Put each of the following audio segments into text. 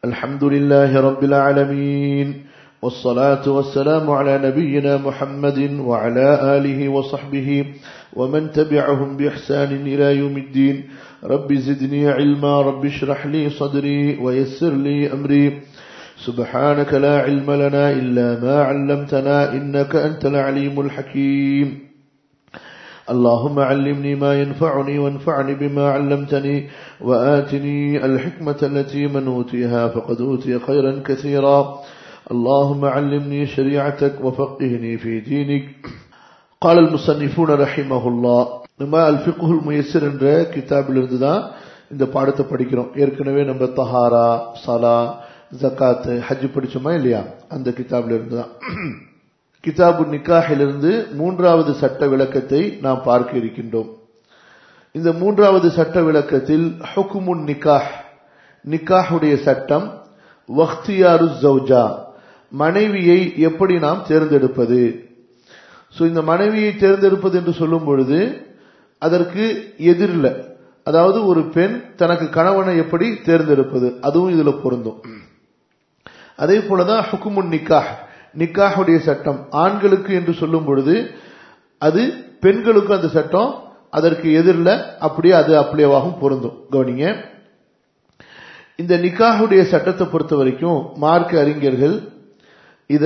الحمد لله رب العالمين والصلاة والسلام على نبينا محمد وعلى آله وصحبه ومن تبعهم بإحسان إلى يوم الدين رب زدني علما رب اشرح لي صدري ويسر لي أمري سبحانك لا علم لنا إلا ما علمتنا إنك أنت العليم الحكيم اللهم علمني ما ينفعني وانفعني بما علمتني وآتني الحكمة التي من أوتيها فقد أوتي خيرا كثيرا اللهم علمني شريعتك وفقهني في دينك قال المصنفون رحمه الله நம்ம அல்ஃபிகுல் முயசர் என்ற கிதாபிலிருந்து தான் இந்த பாடத்தை படிக்கிறோம் ஏற்கனவே நம்ம தஹாரா சலா ஜக்காத் ஹஜ் படிச்சோமா இல்லையா அந்த கிதாபில் இருந்து தான் கிதாபு நிக்காஹிலிருந்து மூன்றாவது சட்ட விளக்கத்தை நாம் பார்க்க இருக்கின்றோம் இந்த மூன்றாவது சட்ட விளக்கத்தில் ஹுக்குமுன் நிக்காஹ் நிக்காஹுடைய சட்டம் வக்தியாரு ஜவுஜா மனைவியை எப்படி நாம் தேர்ந்தெடுப்பது ஸோ இந்த மனைவியை தேர்ந்தெடுப்பது என்று சொல்லும் பொழுது அதற்கு எதிரில் அதாவது ஒரு பெண் தனக்கு கணவனை எப்படி தேர்ந்தெடுப்பது அதுவும் இதுல பொருந்தும் அதே போலதான் ஹுக்குமுன் நிக்காஹ் நிக்காஹுடைய சட்டம் ஆண்களுக்கு என்று சொல்லும் பொழுது அது பெண்களுக்கு அந்த சட்டம் அதற்கு எதிரில் அப்படியே அது அப்படியேவாகவும் பொருந்தும் கவனிங்க இந்த நிக்காஹுடைய சட்டத்தை பொறுத்த வரைக்கும் மார்க்க அறிஞர்கள் இத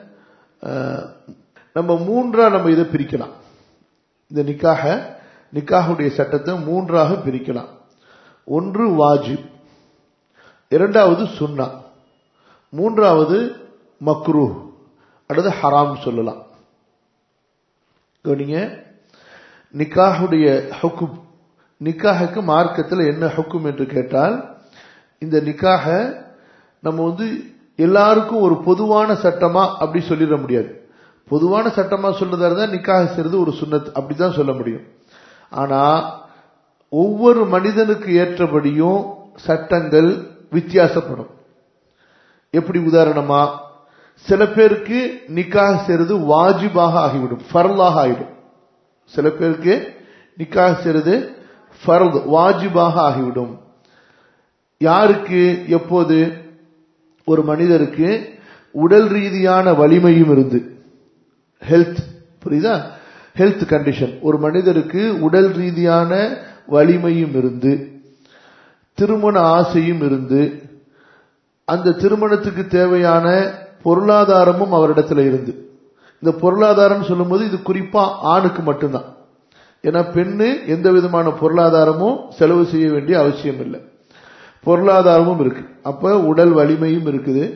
நம்ம மூன்றா நம்ம இதை பிரிக்கலாம் இந்த நிக்காக நிக்காஹுடைய சட்டத்தை மூன்றாக பிரிக்கலாம் ஒன்று வாஜிப் இரண்டாவது சுன்னா மூன்றாவது மக்ரூ அல்லது ஹராம் சொல்லலாம் கவனிங்க நிக்காஹுடைய ஹுக்கும் நிக்காஹுக்கு மார்க்கத்தில் என்ன ஹுக்கும் என்று கேட்டால் இந்த நிக்காக நம்ம வந்து எல்லாருக்கும் ஒரு பொதுவான சட்டமா அப்படி சொல்லிட முடியாது பொதுவான சட்டமா சொல்றதா இருந்தா நிக்காக செய்யறது ஒரு சுண்ணத் அப்படிதான் சொல்ல முடியும் ஆனா ஒவ்வொரு மனிதனுக்கு ஏற்றபடியும் சட்டங்கள் வித்தியாசப்படும் எப்படி உதாரணமா சில பேருக்கு நிக்காக செய்யறது வாஜிபாக ஆகிவிடும் ஃபர்லாக ஆகிடும் சில பேருக்கு நிக்காக செய்யறது ஃபர்த் வாஜிபாக ஆகிவிடும் யாருக்கு எப்போது ஒரு மனிதருக்கு உடல் ரீதியான வலிமையும் இருந்து ஹெல்த் புரியுதா ஹெல்த் கண்டிஷன் ஒரு மனிதருக்கு உடல் ரீதியான வலிமையும் இருந்து திருமண ஆசையும் இருந்து அந்த திருமணத்துக்கு தேவையான பொருளாதாரமும் அவரிடத்துல இருந்து இந்த பொருளாதாரம் சொல்லும்போது இது குறிப்பா ஆணுக்கு மட்டும்தான் ஏன்னா பெண்ணு எந்த விதமான பொருளாதாரமும் செலவு செய்ய வேண்டிய அவசியம் இல்லை பொருளாதாரமும் இருக்கு அப்ப உடல் வலிமையும் இருக்குது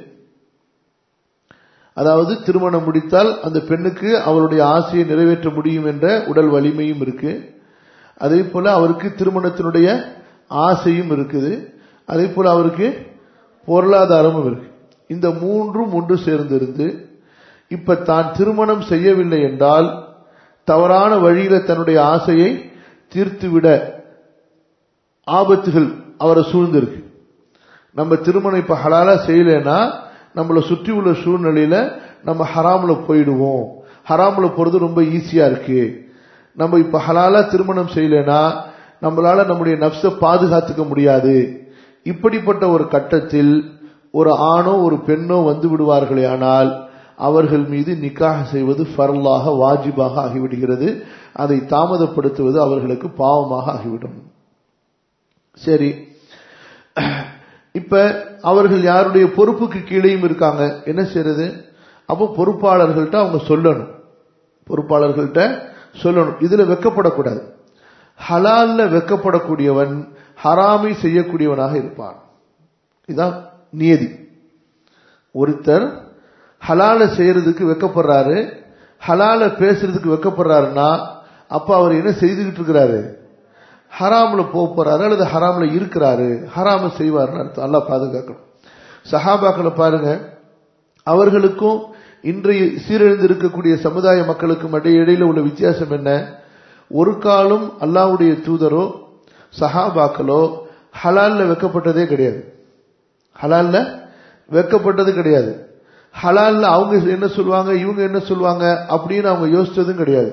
அதாவது திருமணம் முடித்தால் அந்த பெண்ணுக்கு அவருடைய ஆசையை நிறைவேற்ற முடியும் என்ற உடல் வலிமையும் இருக்கு அதே போல அவருக்கு திருமணத்தினுடைய ஆசையும் இருக்குது அதே போல அவருக்கு பொருளாதாரமும் இருக்கு இந்த மூன்றும் ஒன்று சேர்ந்திருந்து இப்ப தான் திருமணம் செய்யவில்லை என்றால் தவறான வழியில தன்னுடைய ஆசையை தீர்த்துவிட ஆபத்துகள் அவரை சூழ்ந்திருக்கு நம்ம திருமணம் இப்ப ஹலாலா செய்யலைன்னா நம்மளை சுற்றி உள்ள சூழ்நிலையில நம்ம ஹராம்ல போயிடுவோம் ஹராம்ல போறது ரொம்ப ஈஸியா இருக்கு நம்ம இப்ப ஹலாலா திருமணம் செய்யலைன்னா நம்மளால நம்முடைய நப்ச பாதுகாத்துக்க முடியாது இப்படிப்பட்ட ஒரு கட்டத்தில் ஒரு ஆணோ ஒரு பெண்ணோ வந்து விடுவார்களே ஆனால் அவர்கள் மீது நிக்காக செய்வது ஃபர்லாக வாஜிபாக ஆகிவிடுகிறது அதை தாமதப்படுத்துவது அவர்களுக்கு பாவமாக ஆகிவிடும் சரி இப்ப அவர்கள் யாருடைய பொறுப்புக்கு கீழேயும் இருக்காங்க என்ன செய்யறது அப்போ பொறுப்பாளர்கள்ட்ட அவங்க சொல்லணும் பொறுப்பாளர்கள்ட்ட சொல்லணும் இதுல வெக்கப்படக்கூடாது ஹலால்ல வெக்கப்படக்கூடியவன் ஹராமை செய்யக்கூடியவனாக இருப்பான் இதுதான் நியதி ஒருத்தர் ஹலால செய்யறதுக்கு வெக்கப்படுறாரு ஹலால பேசுறதுக்கு வெக்கப்படுறாருன்னா அப்ப அவர் என்ன செய்துகிட்டு இருக்கிறாரு ஹராம்ல போக போறாரு அல்லது ஹராம்ல இருக்கிறாரு ஹராம செய்வார்னு அர்த்தம் நல்லா பாதுகாக்கணும் சஹாபாக்களை பாருங்க அவர்களுக்கும் இன்றைய சீரழிந்து இருக்கக்கூடிய சமுதாய மக்களுக்கும் இடையில உள்ள வித்தியாசம் என்ன ஒரு காலம் அல்லாவுடைய தூதரோ சஹாபாக்களோ ஹலால்ல வைக்கப்பட்டதே கிடையாது ஹலால்ல வைக்கப்பட்டது கிடையாது ஹலால்ல அவங்க என்ன சொல்லுவாங்க இவங்க என்ன சொல்லுவாங்க அப்படின்னு அவங்க யோசிச்சதும் கிடையாது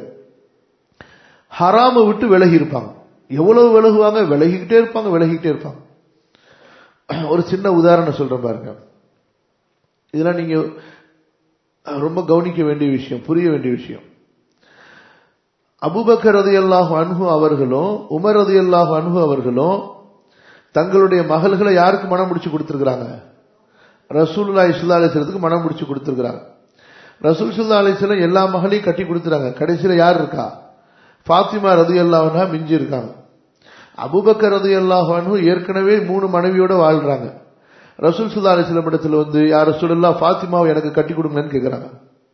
ஹராம விட்டு விலகி இருப்பாங்க எவ்வளவு விலகுவாங்க விலகிக்கிட்டே இருப்பாங்க விலகிக்கிட்டே இருப்பாங்க ஒரு சின்ன உதாரணம் சொல்றேன் பாருங்க இதெல்லாம் நீங்க ரொம்ப கவனிக்க வேண்டிய விஷயம் புரிய வேண்டிய விஷயம் அபுபக்கர் ரதி அல்லாஹ் அன்ஹு அவர்களும் உமர் ரதி அல்லாஹ் அன்ஹு அவர்களும் தங்களுடைய மகள்களை யாருக்கு மனம் முடிச்சு கொடுத்துருக்காங்க ரசூல்லா இஸ்லா அலிஸ்லத்துக்கு மனம் முடிச்சு கொடுத்துருக்காங்க ரசூல் சுல்லா அலிஸ்லாம் எல்லா மகளையும் கட்டி கொடுத்துறாங்க கடைசியில யார் இருக்கா ஃபாத்திமா ரதி அல்லாஹா மிஞ்சி இருக்காங்க அபுபக்கர் ரதி அல்லாஹானு ஏற்கனவே மூணு மனைவியோட வாழ்றாங்க ரசூல் சுல்லா அலிஸ்லாம் இடத்துல வந்து யார் ரசூலல்லா ஃபாத்திமாவை எனக்கு கட்டி கொடுங்கன்னு கேட்கிறாங்க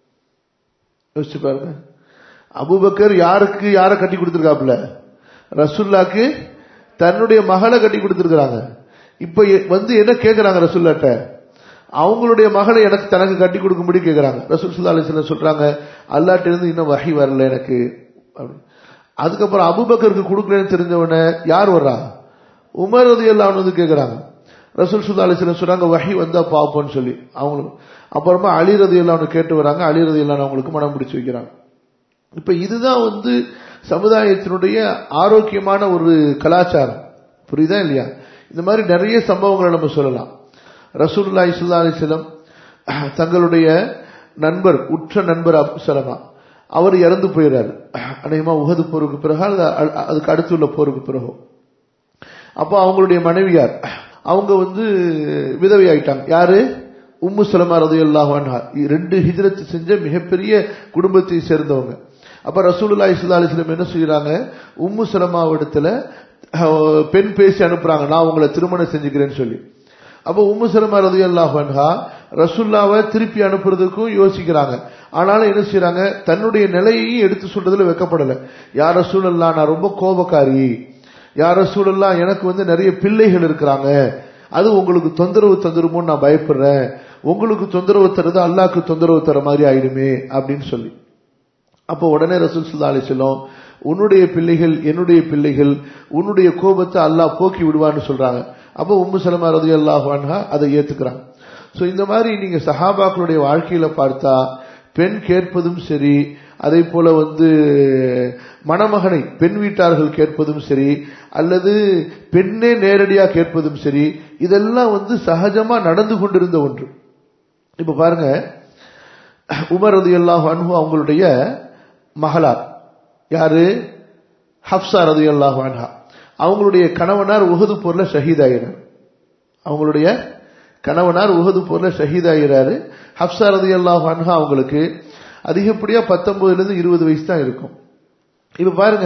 யோசிச்சு பாருங்க அபுபக்கர் யாருக்கு யாரை கட்டி கொடுத்துருக்காப்புல ரசுல்லாக்கு தன்னுடைய மகளை கட்டி கொடுத்துருக்காங்க இப்ப வந்து என்ன கேட்கிறாங்க ரசுல்லாட்ட அவங்களுடைய மகளை எனக்கு தனக்கு கட்டி கொடுக்கும்படி கேட்கிறாங்க ரசூல் சுல்லா அலிஸ்லாம் சொல்றாங்க அல்லாட்ட இருந்து இன்னும் வகை வரல எனக்கு அதுக்கப்புறம் அபுபக்கருக்கு கொடுக்கலன்னு தெரிஞ்சவன யார் வர்றா உமர் ரதி எல்லாம் வந்து கேட்கிறாங்க ரசூல் சுல்லா அலிஸ்லாம் சொல்றாங்க வகை வந்தா பாப்போம்னு சொல்லி அவங்களுக்கு அப்புறமா அலி ரதி எல்லாம் கேட்டு வராங்க அலி ரதி எல்லாம் அவங்களுக்கு மனம் பிடிச்சு வைக்கிறாங்க இப்ப இதுதான் வந்து சமுதாயத்தினுடைய ஆரோக்கியமான ஒரு கலாச்சாரம் புரியுதா இல்லையா இந்த மாதிரி நிறைய சம்பவங்களை நம்ம சொல்லலாம் ரசூல்லா இசுல்லா அலிஸ்லம் தங்களுடைய நண்பர் உற்ற நண்பர் அபு சலமா அவர் இறந்து போயிடுறாரு அநேகமா உகது போருக்கு பிறகு அதுக்கு அடுத்து உள்ள போருக்கு பிறகும் அப்போ அவங்களுடைய மனைவியார் அவங்க வந்து விதவை ஆயிட்டாங்க யாரு உம்மு சலமா ரது அல்லாஹான்ஹா ரெண்டு ஹிஜரத்து செஞ்ச மிகப்பெரிய குடும்பத்தை சேர்ந்தவங்க அப்ப ரசூலுல்லா இஸ்லா அலிஸ்லம் என்ன செய்யறாங்க உம்மு சலமாவிடத்துல பெண் பேசி அனுப்புறாங்க நான் உங்களை திருமணம் செஞ்சுக்கிறேன்னு சொல்லி அப்ப உம்மு சலமா ரதி அல்லாஹா ரசுல்லாவை திருப்பி அனுப்புறதுக்கும் யோசிக்கிறாங்க ஆனாலும் என்ன செய்யறாங்க தன்னுடைய நிலையையும் எடுத்து சொல்றதுல வைக்கப்படல யார் ரசூலல்லா நான் ரொம்ப கோபக்காரி யார் ரசூலல்லா எனக்கு வந்து நிறைய பிள்ளைகள் இருக்கிறாங்க அது உங்களுக்கு தொந்தரவு தந்துருமோன்னு நான் பயப்படுறேன் உங்களுக்கு தொந்தரவு தருது அல்லாக்கு தொந்தரவு தர மாதிரி ஆயிடுமே அப்படின்னு சொல்லி அப்போ உடனே ரசூல் சுல்லா அலிசல்லம் உன்னுடைய பிள்ளைகள் என்னுடைய பிள்ளைகள் உன்னுடைய கோபத்தை அல்லாஹ் போக்கி விடுவான்னு சொல்றாங்க அப்போ உம்மு சலமா ரதி அல்லாஹான்ஹா அதை ஏத்துக்கிறாங்க சோ இந்த மாதிரி நீங்க சஹாபாக்களுடைய வாழ்க்கையில பார்த்தா பெண் கேட்பதும் சரி அதே போல வந்து மணமகனை பெண் வீட்டார்கள் கேட்பதும் சரி அல்லது பெண்ணே நேரடியா கேட்பதும் சரி இதெல்லாம் வந்து சகஜமா நடந்து கொண்டிருந்த ஒன்று இப்ப பாருங்க உமர் ரதி அல்லாஹ் அன்பு அவங்களுடைய மகளார் யாரு ஹப்சா ரதி அல்லாஹ் அன்ஹா அவங்களுடைய கணவனார் உகது போர்ல ஷஹீதாயினார் அவங்களுடைய கணவனார் உகது போர்ல ஷஹீதாகிறாரு ஹப்சா ரதி அல்லாஹ் அன்ஹா அவங்களுக்கு அதிகப்படியா பத்தொன்பதுல இருந்து இருபது வயசு தான் இருக்கும் இப்ப பாருங்க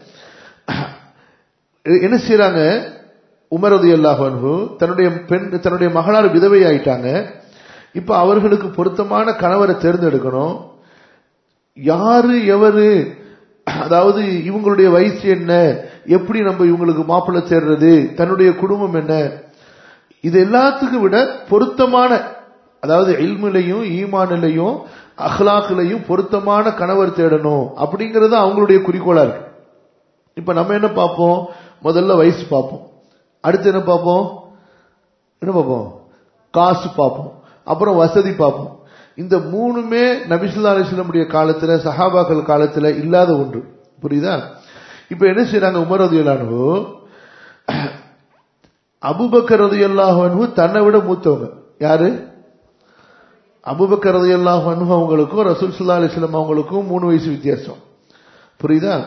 என்ன செய்யறாங்க உமர் ரதி அல்லாஹ் அன்ஹு தன்னுடைய பெண் தன்னுடைய மகளார் விதவை ஆயிட்டாங்க இப்ப அவர்களுக்கு பொருத்தமான கணவரை தேர்ந்தெடுக்கணும் யாரு எவரு அதாவது இவங்களுடைய வயசு என்ன எப்படி நம்ம இவங்களுக்கு மாப்பிள்ளை சேர்றது தன்னுடைய குடும்பம் என்ன இது எல்லாத்துக்கும் விட பொருத்தமான அதாவது இல்மிலையும் ஈமானிலையும் அஹ்லாக்கிலையும் பொருத்தமான கணவர் தேடணும் அப்படிங்கறது அவங்களுடைய குறிக்கோளா இருக்கு இப்ப நம்ம என்ன பார்ப்போம் முதல்ல வயசு பார்ப்போம் அடுத்து என்ன பார்ப்போம் என்ன பார்ப்போம் காசு பார்ப்போம் அப்புறம் வசதி பார்ப்போம் இந்த மூணுமே நபிசுல்லா அலிஸ்லமுடைய காலத்துல சஹாபாக்கள் காலத்துல இல்லாத ஒன்று புரியுதா இப்ப என்ன செய்யறாங்க உமர் ரதியல்லானு அபுபக்கர் ரதியல்லாஹு தன்னை விட மூத்தவங்க யாரு அபுபக்கர் ரதியல்லாஹு அவங்களுக்கும் ரசூல் சுல்லா அலிஸ்லாம் அவங்களுக்கும் மூணு வயசு வித்தியாசம் புரியுதா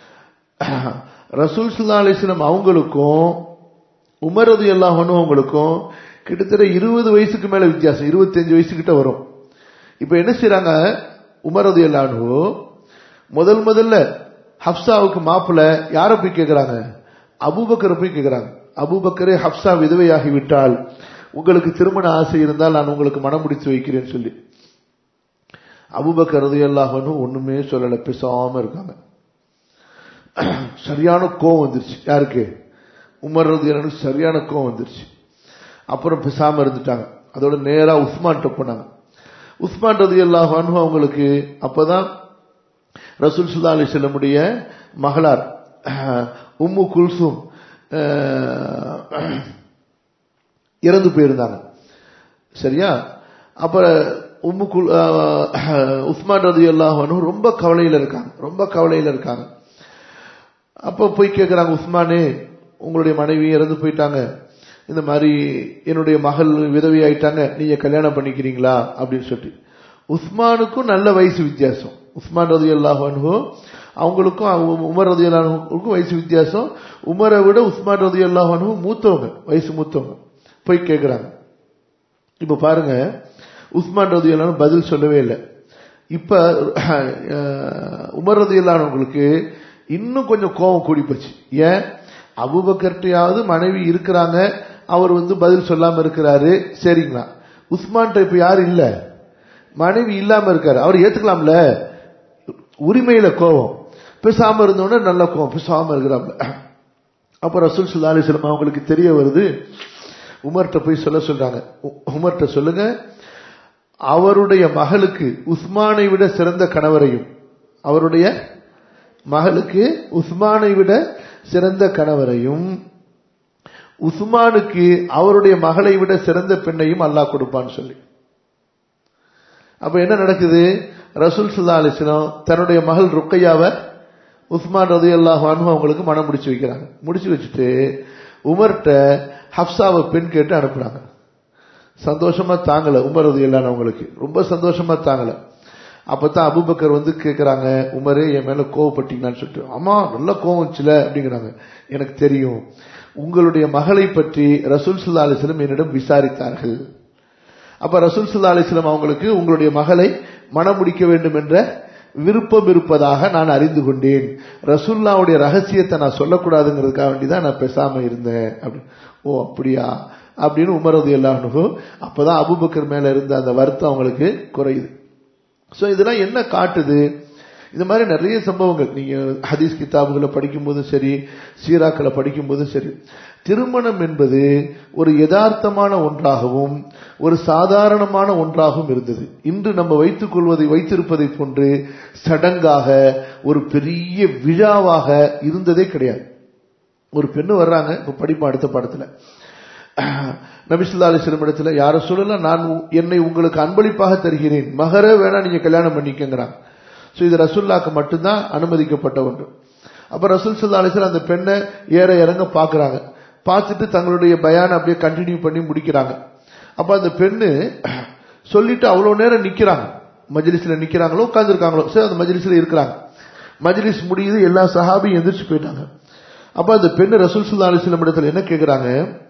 ரசூல் சுல்லா அலிஸ்லாம் அவங்களுக்கும் உமர் ரதி அல்லாஹனும் அவங்களுக்கும் கிட்டத்தட்ட இருபது வயசுக்கு மேல வித்தியாசம் இருபத்தஞ்சு வயசு கிட்ட வரும் இப்ப என்ன செய்யறாங்க உமரது எல்லானு முதல் முதல்ல ஹப்சாவுக்கு மாப்பிள்ள யார போய் கேட்கிறாங்க அபூபக்கரை போய் கேட்கிறாங்க அபூபக்கரே ஹப்சா விதவையாகி விட்டால் உங்களுக்கு திருமண ஆசை இருந்தால் நான் உங்களுக்கு மனம் முடித்து வைக்கிறேன்னு சொல்லி அபூபக்கர் ரதியல்லாஹனும் ஒண்ணுமே சொல்லல பேசாம இருக்காங்க சரியான கோவம் வந்துருச்சு யாருக்கு உமர் ரதியல்லானு சரியான கோவம் வந்துருச்சு அப்புறம் பேசாம இருந்துட்டாங்க அதோட நேரா உஸ்மான் போனாங்க உஸ்மான் ரதி அல்லாஹானு அவங்களுக்கு அப்பதான் ரசூல் சுல்லா அலி செல்லமுடைய மகளார் உம்மு குல்சும் இறந்து போயிருந்தாங்க சரியா அப்ப உம்மு குல் உஸ்மான் ரதி அல்லாஹானு ரொம்ப கவலையில இருக்காங்க ரொம்ப கவலையில இருக்காங்க அப்ப போய் கேட்கிறாங்க உஸ்மானே உங்களுடைய மனைவி இறந்து போயிட்டாங்க இந்த மாதிரி என்னுடைய மகள் விதவி ஆயிட்டாங்க நீங்க கல்யாணம் பண்ணிக்கிறீங்களா அப்படின்னு சொல்லிட்டு உஸ்மானுக்கும் நல்ல வயசு வித்தியாசம் உஸ்மான் ரதி அல்லாஹோ அவங்களுக்கும் அவங்க உமர் ரதி அல்லாஹுக்கும் வயசு வித்தியாசம் உமரை விட உஸ்மான் ரதி அல்லாஹனு மூத்தவங்க வயசு மூத்தவங்க போய் கேட்குறாங்க இப்ப பாருங்க உஸ்மான் ரதி அல்லாஹ் பதில் சொல்லவே இல்லை இப்ப அஹ், உமர் ரதி அல்லாஹங்களுக்கு இன்னும் கொஞ்சம் கோபம் கூடி போச்சு ஏன் அபுபக்கர்ட்டையாவது மனைவி இருக்கிறாங்க அவர் வந்து பதில் சொல்லாம இருக்கிறாரு சரிங்களா உஸ்மான்ட்ட இப்ப யாரும் இல்ல மனைவி இல்லாம இருக்காரு அவர் ஏத்துக்கலாம்ல உரிமையில கோபம் பேசாம இருந்தோடனே நல்ல கோபம் பேசாம இருக்கிறாப்ல அப்ப ரசூல் சுல்லா அலிஸ்லாம் அவங்களுக்கு தெரிய வருது உமர்கிட்ட போய் சொல்ல சொல்றாங்க உ- உமர்கிட்ட சொல்லுங்க அவருடைய மகளுக்கு உஸ்மானை விட சிறந்த கணவரையும் அவருடைய மகளுக்கு உஸ்மானை விட சிறந்த கணவரையும் உஸ்மானுக்கு அவருடைய மகளை விட சிறந்த பெண்ணையும் அல்லாஹ் கொடுப்பான்னு சொல்லி அப்ப என்ன நடக்குது ரசூல் சுல்லா அலிஸ்லாம் தன்னுடைய மகள் ருக்கையாவை உஸ்மான் ரதி அல்லாஹ் அவங்களுக்கு மனம் முடிச்சு வைக்கிறாங்க முடிச்சு வச்சுட்டு உமர்கிட்ட ஹப்சாவை பெண் கேட்டு அனுப்புறாங்க சந்தோஷமா தாங்கல உமர் ரதி அவங்களுக்கு ரொம்ப சந்தோஷமா தாங்கல அப்பதான் அபூபக்கர் வந்து கேக்குறாங்க உமரே என் மேல கோவப்பட்டீங்கன்னு சொல்லிட்டு ஆமா நல்ல கோவம் வந்துச்சுல அப்படிங்கிறாங்க எனக்கு தெரியும் உங்களுடைய மகளை பற்றி ரசூல் சுல்லா அலிஸ்லம் என்னிடம் விசாரித்தார்கள் அப்ப ரசூல் சுல்லா அலிஸ்லாம் அவங்களுக்கு உங்களுடைய மகளை மனம் முடிக்க வேண்டும் என்ற விருப்பம் இருப்பதாக நான் அறிந்து கொண்டேன் ரசூல்லாவுடைய ரகசியத்தை நான் சொல்லக்கூடாதுங்கிறதுக்காக வேண்டிதான் நான் பேசாம இருந்தேன் அப்படி ஓ அப்படியா அப்படின்னு உமரது எல்லானுக்கும் அப்பதான் அபுபக்கர் மேல இருந்த அந்த வருத்தம் அவங்களுக்கு குறையுது சோ இதெல்லாம் என்ன காட்டுது இந்த மாதிரி நிறைய சம்பவங்கள் நீங்க ஹதீஸ் கிதாபுகளை படிக்கும்போதும் சரி சீராக்களை படிக்கும்போதும் சரி திருமணம் என்பது ஒரு யதார்த்தமான ஒன்றாகவும் ஒரு சாதாரணமான ஒன்றாகவும் இருந்தது இன்று நம்ம வைத்துக் கொள்வதை வைத்திருப்பதை போன்று சடங்காக ஒரு பெரிய விழாவாக இருந்ததே கிடையாது ஒரு பெண்ணு வர்றாங்க இப்ப படிப்போம் அடுத்த பாடத்துல நபிசுல்லா அலிஸ்லம் இடத்துல யார சொல்லலாம் நான் உ- என்னை உங்களுக்கு அன்பளிப்பாக தருகிறேன் மகர வேணா நீங்க கல்யாணம் பண்ணிக்கங்கிறாங்க சோ இது ரசூல்லாக்கு மட்டும்தான் அனுமதிக்கப்பட்ட ஒன்று அப்ப ரசூல் சுல்லா அலிஸ்லாம் அந்த பெண்ணை ஏற இறங்க பாக்குறாங்க பார்த்துட்டு தங்களுடைய பயானை அப்படியே கண்டினியூ பண்ணி முடிக்கிறாங்க அப்ப அந்த பெண்ணு சொல்லிட்டு அவ்வளவு நேரம் நிக்கிறாங்க மஜ்லிஸ்ல நிக்கிறாங்களோ உட்கார்ந்துருக்காங்களோ சரி அந்த மஜ்லிஸ்ல இருக்கிறாங்க மஜ்லிஸ் முடியுது எல்லா சஹாபியும் எந்திரிச்சு போயிட்டாங்க அப்ப அந்த பெண்ணு ரசூல் சுல்லா அலிஸ்லம் இடத்துல என்ன கேக்குறாங்க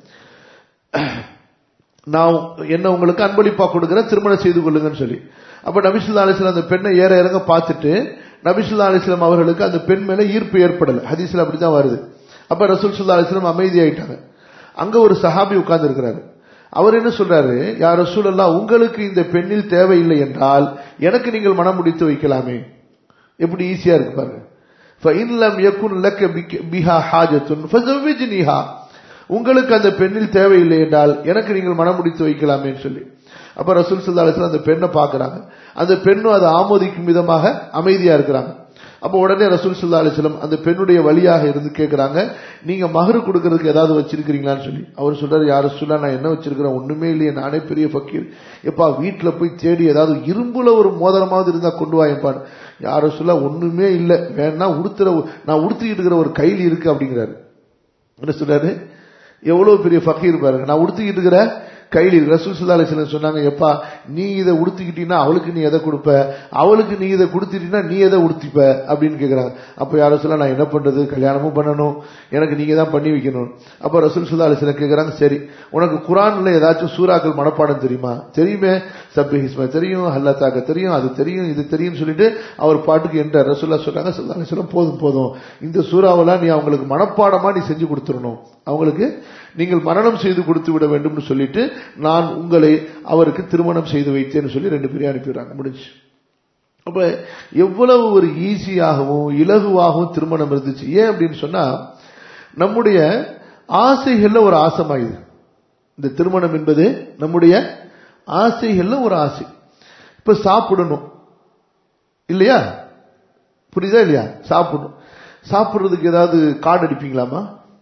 நான் என்ன உங்களுக்கு அன்பளிப்பா கொடுக்கிறேன் திருமணம் செய்து கொள்ளுங்கன்னு சொல்லி அப்ப நபிசுல்லா அலிஸ்லாம் அந்த பெண்ணை ஏற இறங்க பார்த்துட்டு நபிசுல்லா அலிஸ்லாம் அவர்களுக்கு அந்த பெண் மேல ஈர்ப்பு ஏற்படல ஹதீஸ்ல அப்படிதான் வருது அப்ப ரசூல் சுல்லா அலிஸ்லாம் அமைதியாயிட்டாங்க அங்க ஒரு சஹாபி உட்கார்ந்து இருக்கிறாரு அவர் என்ன சொல்றாரு யார் ரசூல் உங்களுக்கு இந்த பெண்ணில் தேவையில்லை என்றால் எனக்கு நீங்கள் மனம் முடித்து வைக்கலாமே எப்படி ஈஸியா இருக்கு பாருங்க فَإِنْ لَمْ يَكُنْ لَكَ بِكَ- بِهَا حَاجَةٌ فَزَوِّجْنِيهَا உங்களுக்கு அந்த பெண்ணில் தேவையில்லை என்றால் எனக்கு நீங்கள் மனம் முடித்து வைக்கலாமேன்னு சொல்லி அப்ப ரசூல் சல்லா அலிஸ்லாம் அந்த பெண்ணை பார்க்கறாங்க அந்த பெண்ணும் அதை ஆமோதிக்கும் விதமாக அமைதியா இருக்கிறாங்க அப்ப உடனே ரசூல் சல்லா அலிஸ்லாம் அந்த பெண்ணுடைய வழியாக இருந்து கேட்கறாங்க நீங்க மகரு கொடுக்கறதுக்கு ஏதாவது வச்சிருக்கிறீங்களான்னு சொல்லி அவர் சொல்றாரு யார சொல்லா நான் என்ன வச்சிருக்கிறேன் ஒண்ணுமே இல்லையே நானே பெரிய ஃபக்கீர் எப்பா வீட்டுல போய் தேடி ஏதாவது இரும்புல ஒரு மோதிரமாவது இருந்தா கொண்டு வாயப்பான்னு யார சொல்ல ஒண்ணுமே இல்லை வேணா உடுத்துற நான் உடுத்திக்கிட்டு இருக்கிற ஒரு கைலி இருக்கு அப்படிங்கிறாரு என்ன சொல்றாரு எவ்வளவு பெரிய ஃபக்கீர் பாருங்க நான் உடுத்திக்கிட்டு இருக்கிற கைலி ரசூல் சுல்லா அலிஸ்லாம் சொன்னாங்க எப்பா நீ இதை உடுத்திக்கிட்டீங்கன்னா அவளுக்கு நீ எதை கொடுப்ப அவளுக்கு நீ இதை கொடுத்துட்டீங்கன்னா நீ எதை உடுத்திப்ப அப்படின்னு கேக்குறாங்க அப்ப யாரும் சொல்ல நான் என்ன பண்றது கல்யாணமும் பண்ணணும் எனக்கு நீங்க தான் பண்ணி வைக்கணும் அப்ப ரசூல் சுல்லா அலிஸ்லாம் கேக்குறாங்க சரி உனக்கு குரான்ல ஏதாச்சும் சூறாக்கள் மனப்பாடம் தெரியுமா தெரியுமே சப்பி ஹிஸ்மா தெரியும் ஹல்லா தாக்க தெரியும் அது தெரியும் இது தெரியும்னு சொல்லிட்டு அவர் பாட்டுக்கு என்ற ரசூல்லா சொல்றாங்க சுல்லா அலிஸ்லாம் போதும் போதும் இந்த சூறாவெல்லாம் நீ அவங்களுக்கு மனப்பாடமா நீ செஞ்சு கொடுத்துடணும் அவங்களுக்கு நீங்கள் மரணம் செய்து கொடுத்து விட வேண்டும்னு சொல்லிட்டு நான் உங்களை அவருக்கு திருமணம் செய்து வைத்தேன்னு சொல்லி ரெண்டு பேரையும் அனுப்பிடுறாங்க முடிஞ்சு அப்ப எவ்வளவு ஒரு ஈஸியாகவும் இலகுவாகவும் திருமணம் இருந்துச்சு ஏன் அப்படின்னு சொன்னா நம்முடைய ஆசைகள்ல ஒரு ஆசமா இது இந்த திருமணம் என்பது நம்முடைய ஆசைகள்ல ஒரு ஆசை இப்ப சாப்பிடணும் இல்லையா புரியுதா இல்லையா சாப்பிடணும் சாப்பிடுறதுக்கு ஏதாவது கார்டு அடிப்பீங்களாமா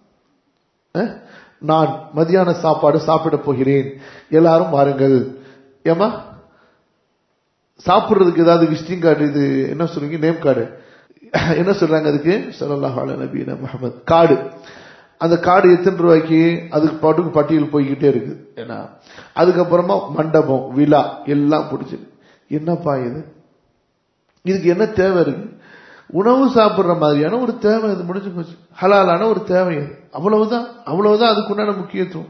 அஹ்? நான் மதியான சாப்பாடு சாப்பிட போகிறேன் எல்லாரும் வாருங்கள் ஏமா சாப்பிடுறதுக்கு ஏதாவது விசிட்டிங் கார்டு இது என்ன சொல்றீங்க நேம் கார்டு என்ன சொல்றாங்க அதுக்கு ஸல்லல்லாஹு அலைஹி நபீன முஹம்மத் கார்டு அந்த கார்டு எத்தனை ரூபாய்க்கு அதுக்கு பாட்டுக்கு பட்டியல் போய்கிட்டே இருக்கு ஏன்னா அதுக்கப்புறமா மண்டபம் விழா எல்லாம் பிடிச்சி என்னப்பா இது இதுக்கு என்ன தேவை இருக்கு உணவு சாப்பிடுற மாதிரியான ஒரு தேவை இது முடிஞ்சு போச்சு ஹலாலான ஒரு தேவை அது அவ்வளவுதான் அவ்வளவுதான் அதுக்குண்டான முக்கியத்துவம்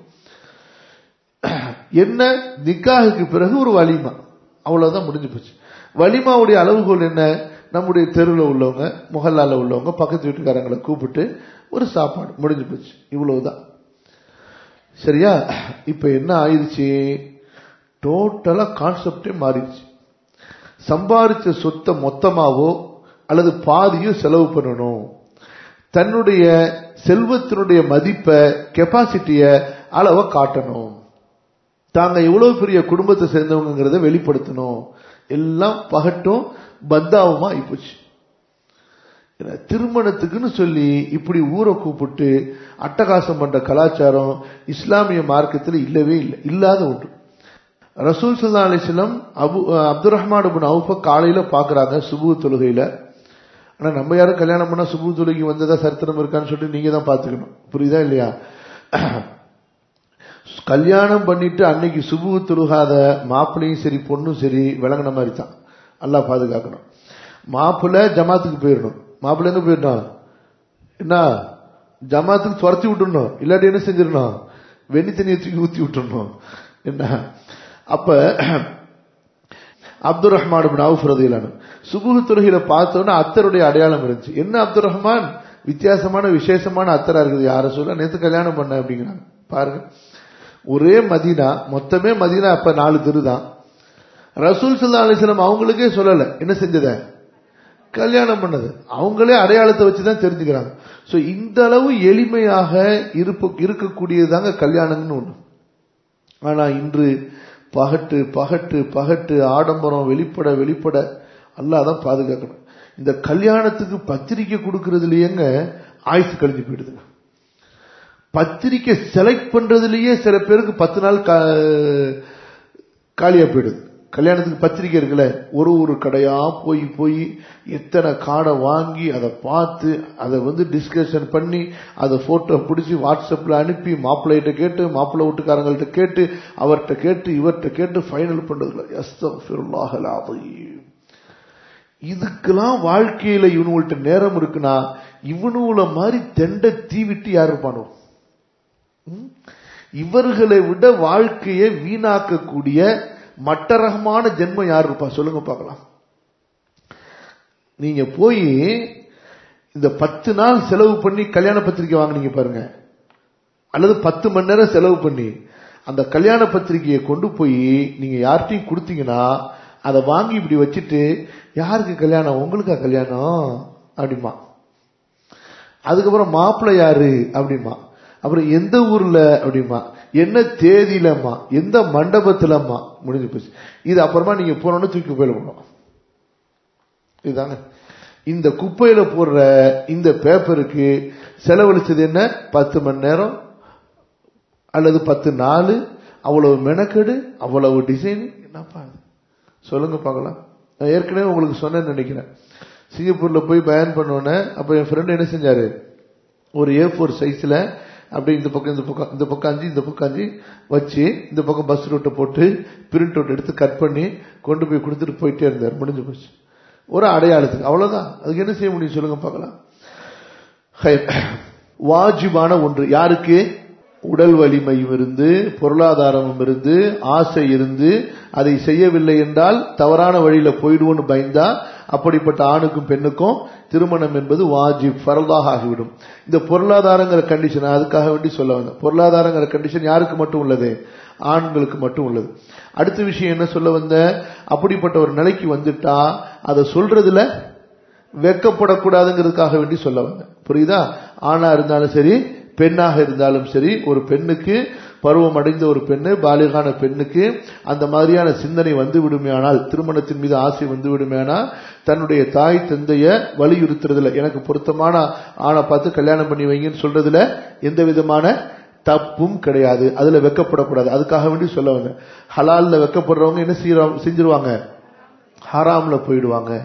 என்ன நிக்காகுக்கு பிறகு ஒரு வலிமா அவ்வளவுதான் முடிஞ்சு போச்சு வலிமாவுடைய அளவுகோல் என்ன நம்முடைய தெருவில் உள்ளவங்க முகல்லால உள்ளவங்க பக்கத்து வீட்டுக்காரங்களை கூப்பிட்டு ஒரு சாப்பாடு முடிஞ்சு போச்சு இவ்வளவுதான் சரியா இப்ப என்ன ஆயிடுச்சு டோட்டலா கான்செப்டே மாறிடுச்சு சம்பாதிச்ச சொத்தை மொத்தமாவோ அல்லது பாதியோ செலவு பண்ணணும் தன்னுடைய செல்வத்தினுடைய மதிப்பை கெப்பாசிட்டிய அளவை காட்டணும் தாங்க எவ்வளவு பெரிய குடும்பத்தை சேர்ந்தவங்கிறத வெளிப்படுத்தணும் எல்லாம் பகட்டும் பந்தாவுமா ஆயிப்போச்சு திருமணத்துக்குன்னு சொல்லி இப்படி ஊரை கூப்பிட்டு அட்டகாசம் பண்ற கலாச்சாரம் இஸ்லாமிய மார்க்கத்தில் இல்லவே இல்லை இல்லாத ஒன்று ரசூல் சல்லா அலிஸ்லாம் அபு அப்துல் ரஹ்மான் அபுன் அவுஃப காலையில பாக்குறாங்க சுபு தொழுகையில ஆனா நம்ம யாரும் கல்யாணம் பண்ணா சுபு தொழுகை வந்ததா சரித்திரம் இருக்கான்னு சொல்லிட்டு நீங்க தான் பாத்துக்கணும் புரியுதா இல்லையா கல்யாணம் பண்ணிட்டு அன்னைக்கு சுபு தொழுகாத மாப்பிள்ளையும் சரி பொண்ணும் சரி விளங்கின மாதிரி தான் நல்லா பாதுகாக்கணும் மாப்பிள்ளை ஜமாத்துக்கு போயிடணும் மாப்பிள்ளை எங்க போயிடணும் என்ன ஜமாத்துக்கு துரத்தி விட்டுடணும் இல்லாட்டி என்ன செஞ்சிடணும் வெண்ணி தண்ணியை தூக்கி ஊத்தி விட்டுடணும் என்ன அப்ப அப்துல் ரஹ்மான் அவுஃப் ரதியிலான சுபுகு துறையில பார்த்தோன்னா அத்தருடைய அடையாளம் இருந்துச்சு என்ன அப்துல் ரஹ்மான் வித்தியாசமான விசேஷமான அத்தரா இருக்குது யார சொல்ல நேத்து கல்யாணம் பண்ண அப்படிங்கிறாங்க பாருங்க ஒரே மதீனா மொத்தமே மதீனா அப்ப நாலு தெரு தான் ரசூல் சல்லா அலிஸ்லாம் அவங்களுக்கே சொல்லல என்ன செஞ்சத கல்யாணம் பண்ணது அவங்களே அடையாளத்தை வச்சுதான் தெரிஞ்சுக்கிறாங்க சோ இந்த அளவு எளிமையாக இருப்பு இருக்கக்கூடியதாங்க கல்யாணம்னு ஒண்ணு ஆனா இன்று பகட்டு பகட்டு பகட்டு ஆடம்பரம் வெளிப்பட வெளிப்பட அல்லாதான் பாதுகாக்கணும் இந்த கல்யாணத்துக்கு பத்திரிக்கை கொடுக்கறதுலயேங்க ஆயுசு கழிஞ்சு போயிடுதுங்க பத்திரிக்கை செலக்ட் பண்றதுலயே சில பேருக்கு பத்து நாள் காலியா போயிடுது கல்யாணத்துக்கு பத்திரிக்கை இருக்குல்ல ஒரு ஒரு கடையா போய் போய் எத்தனை காடை வாங்கி அதை பார்த்து அதை வந்து டிஸ்கஷன் பண்ணி அதை போட்டோ பிடிச்சி வாட்ஸ்அப்ல அனுப்பி மாப்பிள்ளைகிட்ட கேட்டு மாப்பிள்ளை வீட்டுக்காரங்கள்ட்ட கேட்டு அவர்கிட்ட கேட்டு இவர்கிட்ட கேட்டு ஃபைனல் பண்றதுல இதுக்கெல்லாம் வாழ்க்கையில இவனுங்கள்ட்ட நேரம் இருக்குன்னா இவனுல மாதிரி தெண்ட தீவிட்டு யார் இருப்பானோ இவர்களை விட வாழ்க்கையை வீணாக்கக்கூடிய மட்டரகமான ஜென்மம் யார் இருப்பா சொல்லுங்க பார்க்கலாம் நீங்க போய் இந்த பத்து நாள் செலவு பண்ணி கல்யாண பத்திரிக்கை வாங்கினீங்க பாருங்க அல்லது பத்து மணி நேரம் செலவு பண்ணி அந்த கல்யாண பத்திரிகையை கொண்டு போய் நீங்க யார்கிட்டையும் கொடுத்தீங்கன்னா அதை வாங்கி இப்படி வச்சுட்டு யாருக்கு கல்யாணம் உங்களுக்கா கல்யாணம் அப்படிமா அதுக்கப்புறம் மாப்பிள்ளை யாரு அப்படிமா அப்புறம் எந்த ஊர்ல அப்படிமா என்ன தேதியிலம்மா எந்த மண்டபத்திலம்மா முடிஞ்சு போச்சு இது அப்புறமா நீங்க போனோன்னு தூக்கி குப்பையில போடணும் இதுதாங்க இந்த குப்பையில போடுற இந்த பேப்பருக்கு செலவழிச்சது என்ன பத்து மணி நேரம் அல்லது பத்து நாள் அவ்வளவு மெனக்கெடு அவ்வளவு டிசைன் என்னப்பா சொல்லுங்க பார்க்கலாம் நான் ஏற்கனவே உங்களுக்கு சொன்னேன்னு நினைக்கிறேன் சிங்கப்பூர்ல போய் பயன் பண்ணோன்னே அப்ப என் ஃப்ரெண்ட் என்ன செஞ்சாரு ஒரு ஏ ஃபோர் சைஸ்ல அப்படி இந்த பக்கம் இந்த பக்கம் இந்த பக்கம் அஞ்சு இந்த பக்கம் அஞ்சு வச்சு இந்த பக்கம் பஸ் ரூட்டை போட்டு பிரிண்ட் அவுட் எடுத்து கட் பண்ணி கொண்டு போய் கொடுத்துட்டு போயிட்டே இருந்தார் முடிஞ்சு போச்சு ஒரு அடையாளத்துக்கு அவ்வளவுதான் அதுக்கு என்ன செய்ய முடியும் சொல்லுங்க பார்க்கலாம் வாஜிபான ஒன்று யாருக்கு உடல் வலிமையும் இருந்து பொருளாதாரமும் இருந்து ஆசை இருந்து அதை செய்யவில்லை என்றால் தவறான வழியில போயிடுவோம்னு பயந்தா அப்படிப்பட்ட ஆணுக்கும் பெண்ணுக்கும் திருமணம் என்பது வாஜிப் ஃபரதாக ஆகிவிடும் இந்த பொருளாதாரங்கிற கண்டிஷன் அதுக்காக வேண்டி சொல்ல வந்தேன் பொருளாதாரங்கிற கண்டிஷன் யாருக்கு மட்டும் உள்ளது ஆண்களுக்கு மட்டும் உள்ளது அடுத்த விஷயம் என்ன சொல்ல வந்த அப்படிப்பட்ட ஒரு நிலைக்கு வந்துட்டா அதை சொல்றதுல வெக்கப்படக்கூடாதுங்கிறதுக்காக வேண்டி சொல்ல வந்தேன் புரியுதா ஆணா இருந்தாலும் சரி பெண்ணாக இருந்தாலும் சரி ஒரு பெண்ணுக்கு பருவம் அடைந்த ஒரு பெண்ணு பாலிகான பெண்ணுக்கு அந்த மாதிரியான சிந்தனை வந்து விடுமையானால் திருமணத்தின் மீது ஆசை வந்து விடுமையானால் தன்னுடைய தாய் தந்தைய வலியுறுத்துறதுல எனக்கு பொருத்தமான ஆணை பார்த்து கல்யாணம் பண்ணி வைங்கன்னு சொல்றதுல எந்த விதமான தப்பும் கிடையாது அதுல வெக்கப்படக்கூடாது அதுக்காக வேண்டி சொல்ல வந்தேன் ஹலால்ல வெக்கப்படுறவங்க என்ன செய்யறோம் செஞ்சிருவாங்க ஹராம்ல போயிடுவாங்க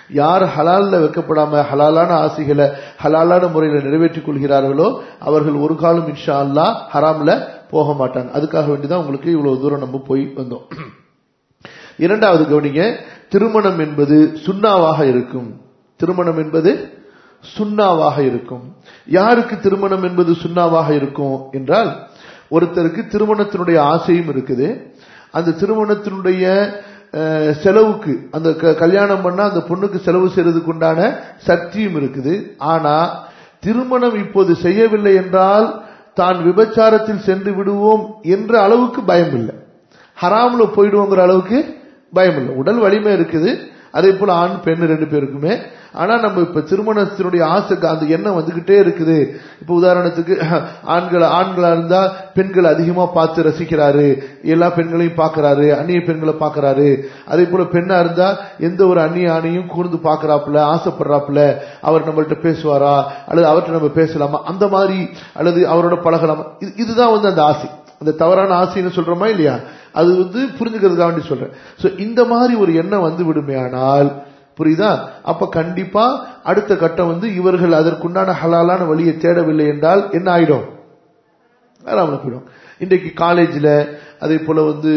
யார் ஹலால்ல வைக்கப்படாம ஹலாலான ஆசைகளை ஹலாலான முறையில் நிறைவேற்றிக் கொள்கிறார்களோ அவர்கள் ஒரு காலம் இன்ஷா அல்லா ஹராம்ல போக மாட்டாங்க அதுக்காக வேண்டிதான் உங்களுக்கு இவ்வளவு தூரம் நம்ம போய் வந்தோம் இரண்டாவது கவனிங்க திருமணம் என்பது சுண்ணாவாக இருக்கும் திருமணம் என்பது சுண்ணாவாக இருக்கும் யாருக்கு திருமணம் என்பது சுண்ணாவாக இருக்கும் என்றால் ஒருத்தருக்கு திருமணத்தினுடைய ஆசையும் இருக்குது அந்த திருமணத்தினுடைய செலவுக்கு அந்த கல்யாணம் பண்ணா அந்த பொண்ணுக்கு செலவு செய்யறதுக்கு உண்டான சக்தியும் இருக்குது ஆனா திருமணம் இப்போது செய்யவில்லை என்றால் தான் விபச்சாரத்தில் சென்று விடுவோம் என்ற அளவுக்கு பயம் இல்லை ஹராம்ல போயிடுவோங்கிற அளவுக்கு பயம் இல்லை உடல் வலிமை இருக்குது அதே போல ஆண் பெண் ரெண்டு பேருக்குமே ஆனா நம்ம இப்ப திருமணத்தினுடைய ஆசைக்கு அந்த எண்ணம் வந்துகிட்டே இருக்குது இப்ப உதாரணத்துக்கு ஆண்கள் ஆண்களா இருந்தா பெண்கள் அதிகமா பார்த்து ரசிக்கிறாரு எல்லா பெண்களையும் பாக்குறாரு அந்நிய பெண்களை பாக்குறாரு அதே போல பெண்ணா இருந்தா எந்த ஒரு அந்நிய ஆணையும் கூர்ந்து பாக்குறாப்புல ஆசைப்படுறாப்புல அவர் நம்மள்ட்ட பேசுவாரா அல்லது அவர்கிட்ட நம்ம பேசலாமா அந்த மாதிரி அல்லது அவரோட பழகலாமா இதுதான் வந்து அந்த ஆசை அந்த தவறான ஆசைன்னு சொல்றோமா இல்லையா அது வந்து புரிஞ்சுக்கிறதுக்காக வேண்டி சொல்றேன் சோ இந்த மாதிரி ஒரு எண்ணம் வந்து விடுமையானால் புரியுதா அப்ப கண்டிப்பா அடுத்த கட்டம் வந்து இவர்கள் அதற்குண்டான ஹலாலான வழியை தேடவில்லை என்றால் என்ன ஆயிடும் வராமல போயிடும் இன்றைக்கு காலேஜில் அதே போல வந்து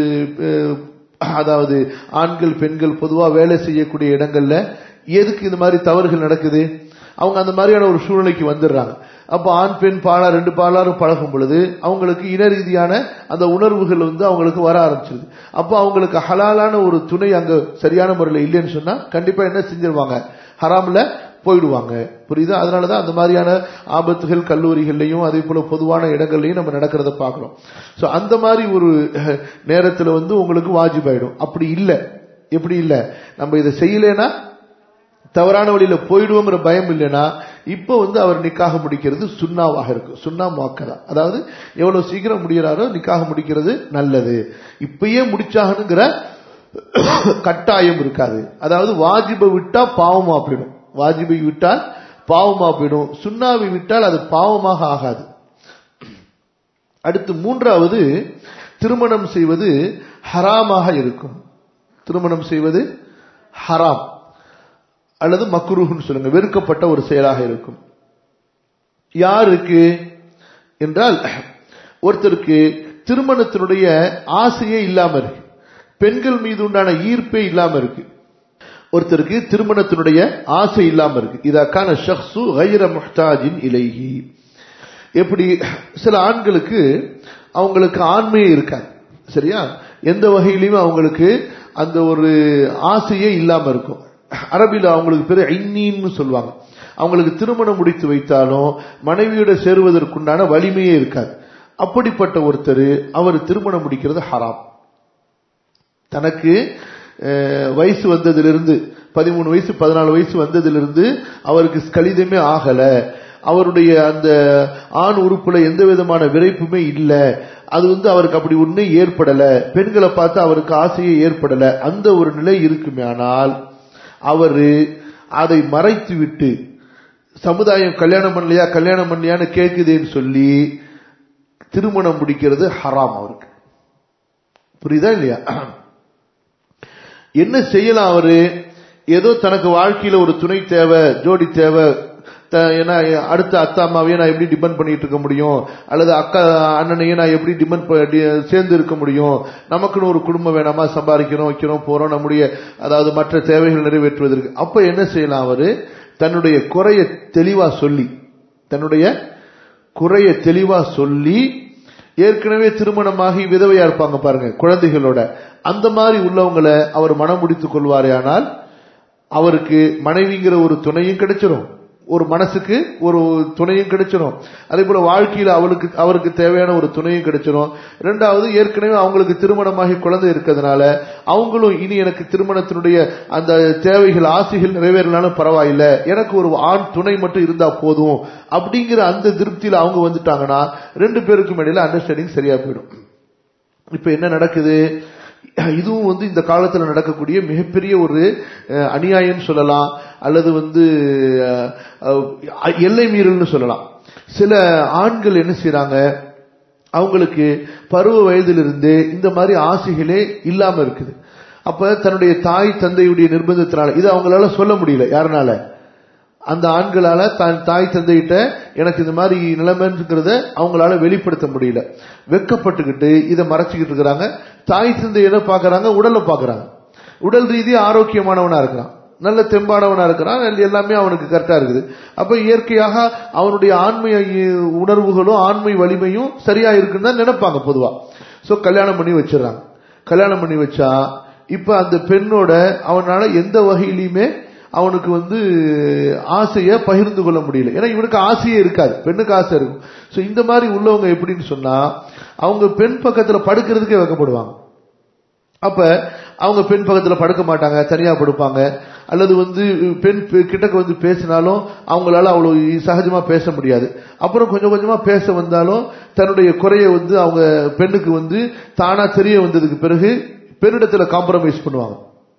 அதாவது ஆண்கள் பெண்கள் பொதுவா வேலை செய்யக்கூடிய இடங்கள்ல எதுக்கு இந்த மாதிரி தவறுகள் நடக்குது அவங்க அந்த மாதிரியான ஒரு சூழ்நிலைக்கு வந்துடுறாங்க அப்ப ஆண் பெண் பாலா ரெண்டு பாலாரும் பழகும் பொழுது அவங்களுக்கு இன ரீதியான அந்த உணர்வுகள் வந்து அவங்களுக்கு வர ஆரம்பிச்சிருது அப்போ அவங்களுக்கு ஹலாலான ஒரு துணை அங்க சரியான முறையில் இல்லைன்னு சொன்னா கண்டிப்பா என்ன செஞ்சிருவாங்க ஹராம்ல போயிடுவாங்க புரியுதா அதனாலதான் அந்த மாதிரியான ஆபத்துகள் கல்லூரிகள்லையும் அதே போல பொதுவான இடங்கள்லையும் நம்ம நடக்கிறத பாக்குறோம் சோ அந்த மாதிரி ஒரு நேரத்துல வந்து உங்களுக்கு வாஜிபாயிடும் அப்படி இல்லை எப்படி இல்லை நம்ம இதை செய்யலைன்னா தவறான வழியில போயிடுவோங்கிற பயம் இல்லைன்னா இப்ப வந்து அவர் நிக்காக முடிக்கிறது சுண்ணாவாக இருக்கும் சுண்ணா மாக்கதா அதாவது எவ்வளவு சீக்கிரம் முடிகிறாரோ நிக்காக முடிக்கிறது நல்லது இப்பயே முடிச்சாகணுங்கிற கட்டாயம் இருக்காது அதாவது வாஜிபை விட்டா பாவமா போயிடும் வாஜிபை விட்டால் பாவமா போயிடும் சுண்ணாவை விட்டால் அது பாவமாக ஆகாது அடுத்து மூன்றாவது திருமணம் செய்வது ஹராமாக இருக்கும் திருமணம் செய்வது ஹராம் அல்லது மக்ரூஹ்னு சொல்லுங்க வெறுக்கப்பட்ட ஒரு செயலாக இருக்கும் யாருக்கு என்றால் ஒருத்தருக்கு திருமணத்தினுடைய ஆசையே இல்லாம இருக்கு பெண்கள் மீது உண்டான ஈர்ப்பே இல்லாம இருக்கு ஒருத்தருக்கு திருமணத்தினுடைய ஆசை இல்லாம இருக்கு இதற்கான ஷக்ஸு கைர முஹ்தாஜின் இலைஹி எப்படி சில ஆண்களுக்கு அவங்களுக்கு ஆண்மையே இருக்காது சரியா எந்த வகையிலையும் அவங்களுக்கு அந்த ஒரு ஆசையே இல்லாம இருக்கும் அரபில அவங்களுக்கு பேரு ஐநீன்னு சொல்லுவாங்க அவங்களுக்கு திருமணம் முடித்து வைத்தாலும் மனைவியோட சேருவதற்குண்டான வலிமையே இருக்காது அப்படிப்பட்ட ஒருத்தர் அவர் திருமணம் முடிக்கிறது ஹராம் தனக்கு வயசு வந்ததிலிருந்து பதிமூணு வயசு பதினாலு வயசு வந்ததிலிருந்து அவருக்கு கலிதமே ஆகல அவருடைய அந்த ஆண் உறுப்புல எந்த விதமான விரைப்புமே இல்லை அது வந்து அவருக்கு அப்படி ஒண்ணு ஏற்படல பெண்களை பார்த்து அவருக்கு ஆசையே ஏற்படல அந்த ஒரு நிலை இருக்குமே ஆனால் அவரு அதை மறைத்து விட்டு சமுதாயம் கல்யாணம் பண்ணலையா கல்யாணம் பண்ணலையான்னு கேட்குதேன்னு சொல்லி திருமணம் முடிக்கிறது ஹராம் அவருக்கு புரியுதா இல்லையா என்ன செய்யலாம் அவரு ஏதோ தனக்கு வாழ்க்கையில ஒரு துணை தேவை ஜோடி தேவை ஏன்னா அடுத்த அத்தா அம்மாவையே நான் எப்படி டிபெண்ட் பண்ணிட்டு இருக்க முடியும் அல்லது அக்கா அண்ணனையே நான் எப்படி டிபெண்ட் சேர்ந்து இருக்க முடியும் நமக்குன்னு ஒரு குடும்பம் வேணாமா சம்பாதிக்கிறோம் வைக்கிறோம் போறோம் நம்முடைய அதாவது மற்ற தேவைகள் நிறைவேற்றுவதற்கு அப்ப என்ன செய்யலாம் அவரு தன்னுடைய குறைய தெளிவா சொல்லி தன்னுடைய குறைய தெளிவா சொல்லி ஏற்கனவே திருமணமாகி விதவையா இருப்பாங்க பாருங்க குழந்தைகளோட அந்த மாதிரி உள்ளவங்களை அவர் மனம் முடித்துக் கொள்வாரே ஆனால் அவருக்கு மனைவிங்கிற ஒரு துணையும் கிடைச்சிரும் ஒரு மனசுக்கு ஒரு துணையும் கிடைச்சிடும் அதே போல வாழ்க்கையில அவளுக்கு அவருக்கு தேவையான ஒரு துணையும் கிடைச்சிடும் ரெண்டாவது ஏற்கனவே அவங்களுக்கு திருமணமாகி குழந்தை இருக்கிறதுனால அவங்களும் இனி எனக்கு திருமணத்தினுடைய அந்த தேவைகள் ஆசைகள் நிறைவேறினாலும் பரவாயில்ல எனக்கு ஒரு ஆண் துணை மட்டும் இருந்தா போதும் அப்படிங்கிற அந்த திருப்தியில அவங்க வந்துட்டாங்கன்னா ரெண்டு பேருக்கும் இடையில அண்டர்ஸ்டாண்டிங் சரியா போயிடும் இப்ப என்ன நடக்குது இதுவும் வந்து இந்த காலத்துல நடக்கக்கூடிய மிகப்பெரிய ஒரு அநியாயம் சொல்லலாம் அல்லது வந்து எல்லை மீறல்னு சொல்லலாம் சில ஆண்கள் என்ன செய்யறாங்க அவங்களுக்கு பருவ வயதிலிருந்து இந்த மாதிரி ஆசைகளே இல்லாம இருக்குது அப்ப தன்னுடைய தாய் தந்தையுடைய நிர்பந்தத்தினால இது அவங்களால சொல்ல முடியல யாருனால அந்த ஆண்களால தான் தாய் தந்தையிட்ட எனக்கு இந்த மாதிரி நிலைமைங்கிறத அவங்களால வெளிப்படுத்த முடியல வெக்கப்பட்டுக்கிட்டு இதை மறைச்சிக்கிட்டு இருக்கிறாங்க தாய் தந்தை எதை பாக்குறாங்க உடலை பாக்குறாங்க உடல் ரீதியா ஆரோக்கியமானவனா இருக்கிறான் நல்ல தெம்பானவனா இருக்கிறான் எல்லாமே அவனுக்கு கரெக்டா இருக்குது அப்ப இயற்கையாக அவனுடைய ஆண்மை உணர்வுகளும் ஆண்மை வலிமையும் சரியா இருக்குன்னு தான் நினைப்பாங்க பொதுவா சோ கல்யாணம் பண்ணி வச்சிடறாங்க கல்யாணம் பண்ணி வச்சா இப்ப அந்த பெண்ணோட அவனால எந்த வகையிலுமே அவனுக்கு வந்து ஆசையை பகிர்ந்து கொள்ள முடியல ஏன்னா இவனுக்கு ஆசையே இருக்காது பெண்ணுக்கு ஆசை இருக்கும் சோ இந்த மாதிரி உள்ளவங்க எப்படின்னு சொன்னா அவங்க பெண் பக்கத்துல படுக்கிறதுக்கே வைக்கப்படுவாங்க அப்ப அவங்க பெண் பக்கத்துல படுக்க மாட்டாங்க தனியா படுப்பாங்க அல்லது வந்து பெண் கிட்டக்கு வந்து பேசினாலும் அவங்களால அவ்வளவு சகஜமா பேச முடியாது அப்புறம் கொஞ்சம் கொஞ்சமா பேச வந்தாலும் தன்னுடைய குறைய வந்து அவங்க பெண்ணுக்கு வந்து தானா தெரிய வந்ததுக்கு பிறகு பெண்ணிடத்துல காம்ப்ரமைஸ் பண்ணுவாங்க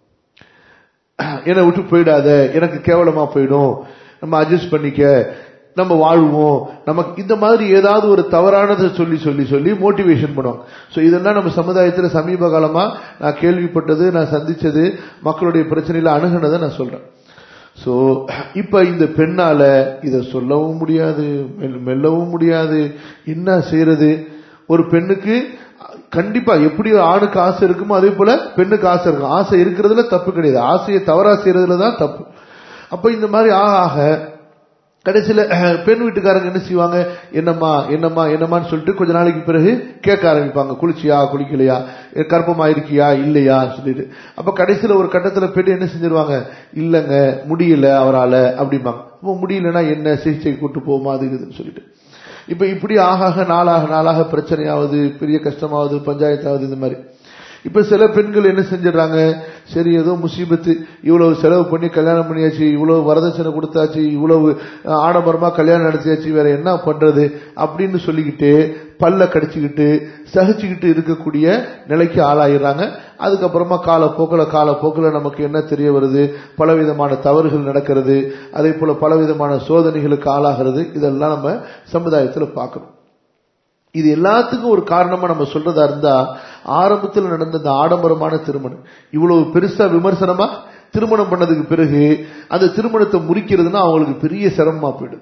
என்னை விட்டு போயிடாத எனக்கு கேவலமா போயிடும் நம்ம அட்ஜஸ்ட் பண்ணிக்க நம்ம வாழ்வோம் நமக்கு இந்த மாதிரி ஏதாவது ஒரு தவறானதை சொல்லி சொல்லி சொல்லி மோட்டிவேஷன் பண்ணுவாங்க ஸோ இதெல்லாம் நம்ம சமுதாயத்தில் சமீப காலமா நான் கேள்விப்பட்டது நான் சந்திச்சது மக்களுடைய பிரச்சனையில அணுகுனதை நான் சொல்றேன் ஸோ இப்ப இந்த பெண்ணால இதை சொல்லவும் முடியாது மெல்லவும் முடியாது என்ன செய்யறது ஒரு பெண்ணுக்கு கண்டிப்பா எப்படி ஆணுக்கு ஆசை இருக்குமோ அதே போல பெண்ணுக்கு ஆசை இருக்கும் ஆசை இருக்கிறதுல தப்பு கிடையாது ஆசையை தவறா செய்யறதுல தான் தப்பு அப்ப இந்த மாதிரி ஆக ஆக கடைசியில பெண் வீட்டுக்காரங்க என்ன செய்வாங்க என்னம்மா என்னம்மா என்னம்மான்னு சொல்லிட்டு கொஞ்ச நாளைக்கு பிறகு கேட்க ஆரம்பிப்பாங்க குளிச்சியா குளிக்கலையா கற்பமா இருக்கியா இல்லையா சொல்லிட்டு அப்ப கடைசியில ஒரு கட்டத்துல பெண் என்ன செஞ்சிருவாங்க இல்லங்க முடியல அவரால அப்படிம்பாங்க அப்போ முடியலன்னா என்ன சிகிச்சை கூட்டு போமா அது இதுன்னு சொல்லிட்டு இப்ப இப்படி ஆகாக நாளாக நாளாக பிரச்சனையாவது பெரிய கஷ்டமாவது பஞ்சாயத்தாவது இந்த மாதிரி இப்ப சில பெண்கள் என்ன செஞ்சிடறாங்க சரி ஏதோ முசீபத்து இவ்வளவு செலவு பண்ணி கல்யாணம் பண்ணியாச்சு இவ்வளவு வரதட்சணை கொடுத்தாச்சு இவ்வளவு ஆடம்பரமா கல்யாணம் நடத்தியாச்சு வேற என்ன பண்றது அப்படின்னு சொல்லிக்கிட்டு பல்ல கடிச்சுக்கிட்டு சகிச்சுக்கிட்டு இருக்கக்கூடிய நிலைக்கு ஆளாயிடுறாங்க அதுக்கப்புறமா காலப்போக்கில் காலப்போக்கில் நமக்கு என்ன தெரிய வருது பலவிதமான தவறுகள் நடக்கிறது அதே போல பலவிதமான சோதனைகளுக்கு ஆளாகிறது இதெல்லாம் நம்ம சமுதாயத்தில் பார்க்கணும் இது எல்லாத்துக்கும் ஒரு காரணமா நம்ம சொல்றதா இருந்தா ஆரம்பத்தில் நடந்த இந்த ஆடம்பரமான திருமணம் இவ்வளவு பெருசா விமர்சனமா திருமணம் பண்ணதுக்கு பிறகு அந்த திருமணத்தை முறிக்கிறதுனா அவங்களுக்கு பெரிய சிரமமா போயிடுது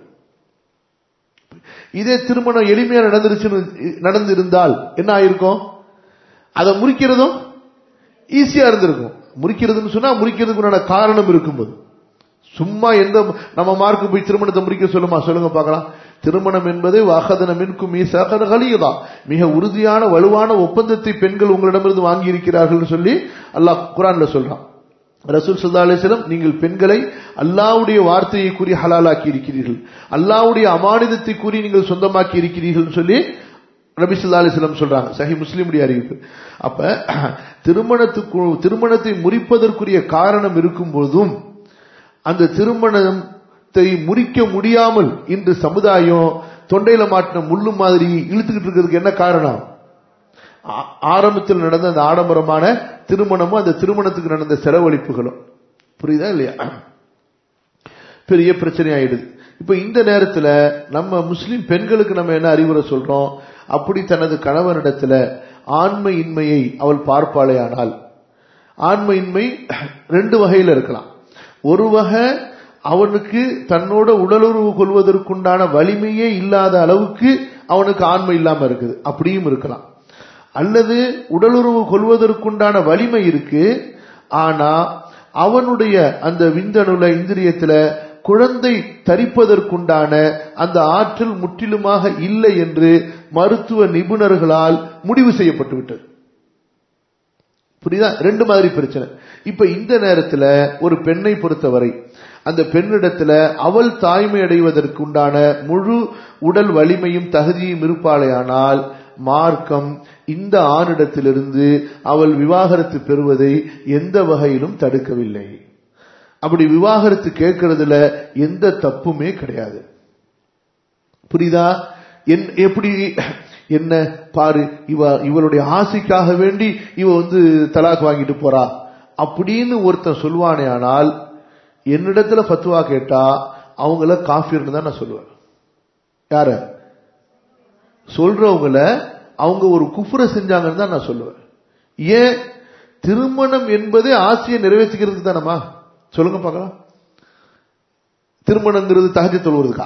இதே திருமணம் எளிமையா நடந்துருச்சுன்னு நடந்திருந்தால் என்ன ஆயிருக்கும் அதை முறிக்கிறதும் ஈஸியா இருந்திருக்கும் முறிக்கிறதுன்னு சொன்னா முறிக்கிறதுக்குண்டான காரணம் இருக்கும்போது சும்மா எந்த நம்ம மார்க்கு போய் திருமணத்தை முடிக்க சொல்லுமா சொல்லுங்க பார்க்கலாம் திருமணம் என்பது வாகதன மின்கும் மீசாகன கலியதா மிக உறுதியான வலுவான ஒப்பந்தத்தை பெண்கள் உங்களிடமிருந்து வாங்கி இருக்கிறார்கள் சொல்லி அல்லாஹ் குரான்ல சொல்றான் ரசூல் சுல்லா அலிஸ்லம் நீங்கள் பெண்களை அல்லாவுடைய வார்த்தையை கூறி ஹலாலாக்கி இருக்கிறீர்கள் அல்லாவுடைய அமானிதத்தை கூறி நீங்கள் சொந்தமாக்கி இருக்கிறீர்கள் சொல்லி நபி சொல்லா அலிஸ்லம் சொல்றாங்க சஹி முஸ்லீமுடைய அறிவிப்பு அப்ப திருமணத்துக்கு திருமணத்தை முறிப்பதற்குரிய காரணம் இருக்கும் போதும் அந்த திருமணத்தை முறிக்க முடியாமல் இன்று சமுதாயம் தொண்டையில மாட்டின முள்ளு மாதிரி இழுத்துக்கிட்டு இருக்கிறதுக்கு என்ன காரணம் ஆரம்பத்தில் நடந்த அந்த ஆடம்பரமான திருமணமும் அந்த திருமணத்துக்கு நடந்த செலவழிப்புகளும் புரியுதா இல்லையா பெரிய பிரச்சனை ஆயிடுது இப்ப இந்த நேரத்துல நம்ம முஸ்லிம் பெண்களுக்கு நம்ம என்ன அறிவுரை சொல்றோம் அப்படி தனது கணவனிடத்துல ஆண்மை இன்மையை அவள் பார்ப்பாளே ஆனால் ஆண்மை இன்மை ரெண்டு வகையில இருக்கலாம் ஒரு வகை அவனுக்கு தன்னோட உடலுறவு கொள்வதற்குண்டான வலிமையே இல்லாத அளவுக்கு அவனுக்கு ஆண்மை இல்லாம இருக்குது அப்படியும் இருக்கலாம் அல்லது உடலுறவு கொள்வதற்குண்டான வலிமை இருக்கு ஆனா அவனுடைய அந்த விந்தணுல இந்திரியத்துல குழந்தை தரிப்பதற்குண்டான அந்த ஆற்றல் முற்றிலுமாக இல்லை என்று மருத்துவ நிபுணர்களால் முடிவு செய்யப்பட்டு விட்டது புரியுதா ரெண்டு மாதிரி பிரச்சனை இப்ப இந்த நேரத்துல ஒரு பெண்ணை பொறுத்தவரை அந்த பெண்ணிடத்துல அவள் தாய்மை அடைவதற்கு உண்டான முழு உடல் வலிமையும் தகுதியும் இருப்பாளேயானால் மார்க்கம் இந்த ஆணிடத்திலிருந்து அவள் விவாகரத்து பெறுவதை எந்த வகையிலும் தடுக்கவில்லை அப்படி விவாகரத்து கேட்கறதுல எந்த தப்புமே கிடையாது புரியுதா என் எப்படி என்ன பாரு இவ இவளுடைய ஆசைக்காக வேண்டி இவ வந்து தலாக் வாங்கிட்டு போறா அப்படின்னு ஒருத்தன் சொல்வானே ஆனால் என்னிடத்துல பத்துவா கேட்டா அவங்கள காஃபிர்னு தான் நான் சொல்லுவேன் யார சொல்றவங்கள அவங்க ஒரு குஃபுரை செஞ்சாங்கன்னு தான் நான் சொல்லுவேன் ஏன் திருமணம் என்பது ஆசையை நிறைவேற்றிக்கிறதுக்கு தானம்மா சொல்லுங்க பார்க்கலாம் திருமணங்கிறது தகஜ தொழுவதுக்கா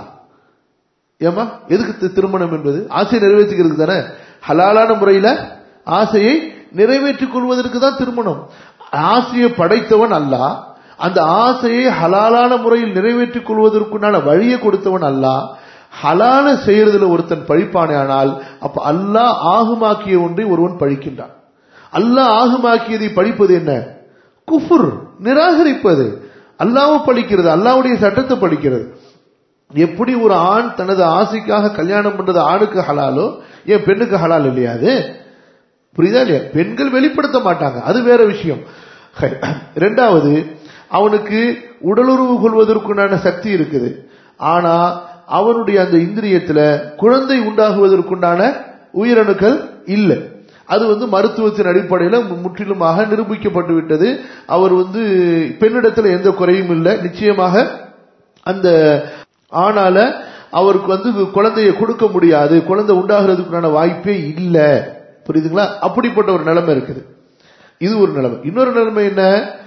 ஏமா எதுக்கு தி- திருமணம் என்பது ஆசையை நிறைவேற்றிக்கிறதுக்கு தானே ஹலாலான முறையில ஆசையை நிறைவேற்றிக் கொள்வதற்கு தான் திருமணம் ஆசையை படைத்தவன் அல்லாஹ் அந்த ஆசையை ஹலாலான முறையில் நிறைவேற்றிக் கொள்வதற்குண்டான வழியை கொடுத்தவன் அல்லாஹ் ஹலால செய்யறதுல ஒருத்தன் பழிப்பானே ஆனால் அப்ப அல்லாஹ் ஆகுமாக்கிய ஒன்றை ஒருவன் பழிக்கின்றான் அல்லாஹ் ஆகுமாக்கியதை பழிப்பது என்ன குஃபுர் நிராகரிப்பது அல்லாஹ்வை பழிக்கிறது அல்லாஹ்வுடைய சட்டத்தை பழிக்கிறது எப்படி ஒரு ஆண் தனது ஆசைக்காக கல்யாணம் பண்றது ஆணுக்கு ஹலாலோ ஏன் பெண்ணுக்கு ஹலால் இல்லையா அது புரியுதா இல்லையா பெண்கள் வெளிப்படுத்த மாட்டாங்க அது வேற விஷயம் ஹை. ரெண்டாவது அவனுக்கு உடலுறவு கொள்வதற்குண்டான சக்தி இருக்குது ஆனா அவனுடைய அந்த இந்திரியத்துல குழந்தை உண்டாகுவதற்குண்டான உயிரணுக்கள் இல்லை அது வந்து மருத்துவத்தின் அடிப்படையில் மு- முற்றிலுமாக நிரூபிக்கப்பட்டு விட்டது அவர் வந்து பெண்ணிடத்துல எந்த குறையும் இல்லை நிச்சயமாக அந்த ஆனால அவருக்கு வந்து குழந்தையை கொடுக்க முடியாது குழந்தை உண்டாகிறதுக்குண்டான வாய்ப்பே இல்லை புரியுதுங்களா அப்படிப்பட்ட ஒரு நிலைமை இருக்குது இது ஒரு நிலைமை இன்னொரு நிலைமை என்ன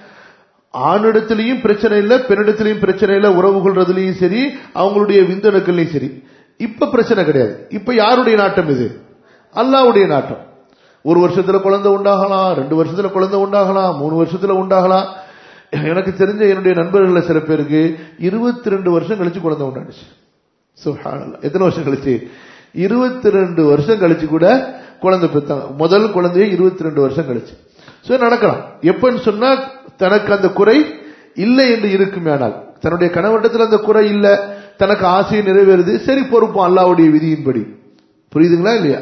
ஆணிடத்திலையும் பிரச்சனை இல்லை பெண்ணிடத்திலையும் பிரச்சனை இல்லை உறவு கொள்றதுலயும் சரி அவங்களுடைய விந்தணுக்கள்லையும் சரி இப்ப பிரச்சனை கிடையாது இப்ப யாருடைய நாட்டம் இது அல்லாவுடைய நாட்டம் ஒரு வருஷத்துல குழந்தை உண்டாகலாம் ரெண்டு வருஷத்துல குழந்தை உண்டாகலாம் மூணு வருஷத்துல உண்டாகலாம் எனக்கு தெரிஞ்ச என்னுடைய நண்பர்கள சில பேருக்கு இருபத்தி ரெண்டு வருஷம் கழிச்சு குழந்தை உண்டாடுச்சு சுப்ஹானல்லாஹ். எத்தனை வருஷம் கழிச்சு இருபத்தி ரெண்டு வருஷம் கழிச்சு கூட குழந்தை பெத்தாங்க முதல் குழந்தைய இருபத்தி ரெண்டு வருஷம் கழிச்சு சோ நடக்கலாம் எப்பன்னு சொன்னா தனக்கு அந்த குறை இல்லை என்று இருக்குமேனால் தன்னுடைய கணவரிடத்தில் அந்த குறை இல்லை தனக்கு ஆசையை நிறைவேறுது சரி பொறுப்போம் அல்லாவுடைய விதியின்படி புரியுதுங்களா இல்லையா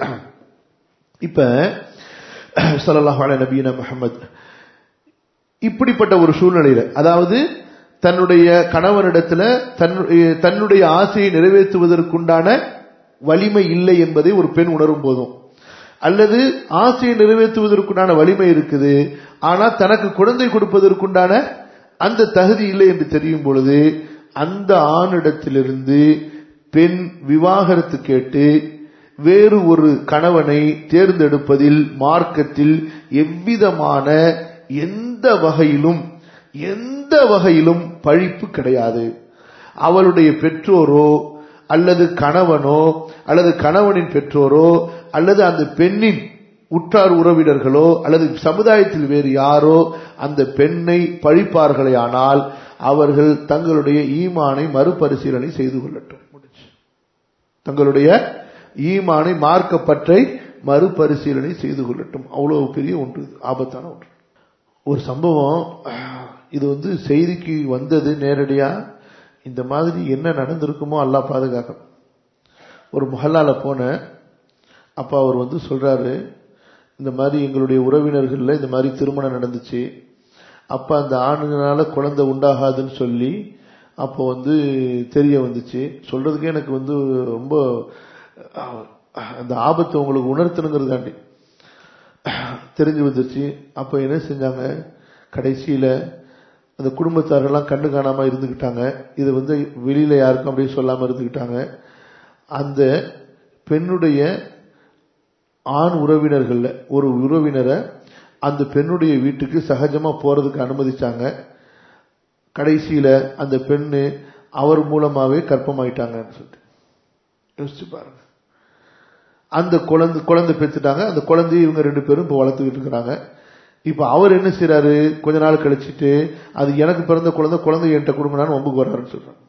இப்ப ஸல்லல்லாஹு அலைஹி நபியின முஹம்மத் இப்படிப்பட்ட ஒரு சூழ்நிலையில அதாவது தன்னுடைய கணவனிடத்துல தன்னுடைய தன்னுடைய ஆசையை நிறைவேற்றுவதற்குண்டான வலிமை இல்லை என்பதை ஒரு பெண் உணரும் போதும் அல்லது ஆசையை நிறைவேற்றுவதற்குண்டான வலிமை இருக்குது ஆனா தனக்கு குழந்தை கொடுப்பதற்குண்டான அந்த தகுதி இல்லை என்று தெரியும் பொழுது அந்த ஆணிடத்திலிருந்து பெண் விவாகரத்து கேட்டு வேறு ஒரு கணவனை தேர்ந்தெடுப்பதில் மார்க்கத்தில் எவ்விதமான எந்த வகையிலும் எந்த வகையிலும் பழிப்பு கிடையாது அவளுடைய பெற்றோரோ அல்லது கணவனோ அல்லது கணவனின் பெற்றோரோ அல்லது அந்த பெண்ணின் உற்றார் உறவினர்களோ அல்லது சமுதாயத்தில் வேறு யாரோ அந்த பெண்ணை பழிப்பார்களே ஆனால் அவர்கள் தங்களுடைய ஈமானை மறுபரிசீலனை செய்து கொள்ளட்டும் முடிஞ்சு. தங்களுடைய ஈமானை மார்க்கப்பற்றை மறுபரிசீலனை செய்து கொள்ளட்டும் அவ்வளவு பெரிய ஒன்று இது, ஆபத்தான ஒன்று ஒரு சம்பவம் இது வந்து செய்திக்கு வந்தது நேரடியா இந்த மாதிரி என்ன நடந்திருக்குமோ அல்லாஹ் பாதுகாக்கணும் ஒரு முஹல்லால போன அப்ப அவர் வந்து சொல்றாரு இந்த மாதிரி எங்களுடைய உறவினர்கள்ல இந்த மாதிரி திருமணம் நடந்துச்சு அப்ப அந்த ஆணுங்களால குழந்தை உண்டாகாதுன்னு சொல்லி அப்போ வந்து தெரிய வந்துச்சு சொல்றதுக்கே எனக்கு வந்து ரொம்ப அஹ், அந்த ஆபத்தை உங்களுக்கு உணர்த்தணுங்கிறதாண்டி தெரிஞ்சு வந்துச்சு அப்ப என்ன செஞ்சாங்க கடைசியில அந்த குடும்பத்தாரெல்லாம் கண்டு காணாம இருந்துகிட்டாங்க இது வந்து வெளியில யாருக்கும் அப்படியே சொல்லாம இருந்துகிட்டாங்க அந்த பெண்ணுடைய ஆண் உறவினர்கள்ல ஒரு உறவினரை அந்த பெண்ணுடைய வீட்டுக்கு சகஜமா போறதுக்கு அனுமதிச்சாங்க கடைசியில அந்த பெண்ணு அவர் மூலமாவே கற்பமாயிட்டாங்கன்னு சொல்லிட்டு யோசிச்சு பாருங்க அந்த குழந்தை குழந்தை பெற்றுட்டாங்க அந்த குழந்தையை இவங்க ரெண்டு பேரும் இப்போ வளர்த்துக்கிட்டு இருக்கிறாங்க இப்ப அவர் என்ன செய்றாரு கொஞ்ச நாள் கழிச்சிட்டு அது எனக்கு பிறந்த குழந்தை குழந்தை என்கிட்ட கொடுங்கனான்னு ஒம்புக்கு வர்றாருன்னு சொல்றாங்க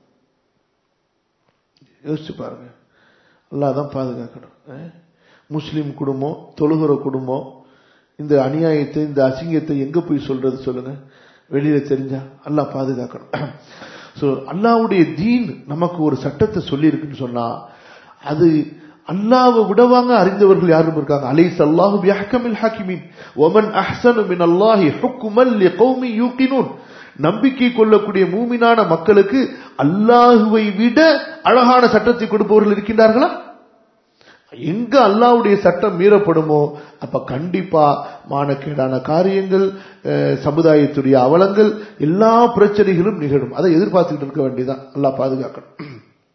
யோசிச்சு பாருங்க அல்லாஹ் தான் பாதுகாக்கணும் அஹ்? முஸ்லிம் குடும்பம் தொழுகிற குடும்பம் இந்த அநியாயத்தை இந்த அசிங்கத்தை எங்க போய் சொல்றது சொல்லுங்க வெளியில தெரிஞ்சா அல்லாஹ் பாதுகாக்கணும் சோ அல்லாஹ்வுடைய தீன் நமக்கு ஒரு சட்டத்தை சொல்லி இருக்குன்னு சொன்னா அது அல்லாஹ்வை விடவாங்க அறிந்தவர்கள் யாரும் இருக்காங்க அலைஸ் அல்லாஹு பிஹக்கமில் ஹாக்கிமீன் ஒமன் அஹ்சனு மின் அல்லாஹி ஹுக்குமன் லிகௌமி யூகினூன் நம்பிக்கை கொள்ளக்கூடிய மூமினான மக்களுக்கு அல்லாஹுவை விட அழகான சட்டத்தை கொடுப்பவர்கள் இருக்கின்றார்களா எங்க அல்லாஹ்வுடைய சட்டம் மீறப்படுமோ அப்ப கண்டிப்பா மானக்கேடான காரியங்கள் அஹ், சமுதாயத்துடைய அவலங்கள் எல்லா பிரச்சனைகளும் நிகழும் அதை எதிர்பார்த்துக்கிட்டு இருக்க வேண்டியதான் அல்லாஹ் பாதுகாக்கணும்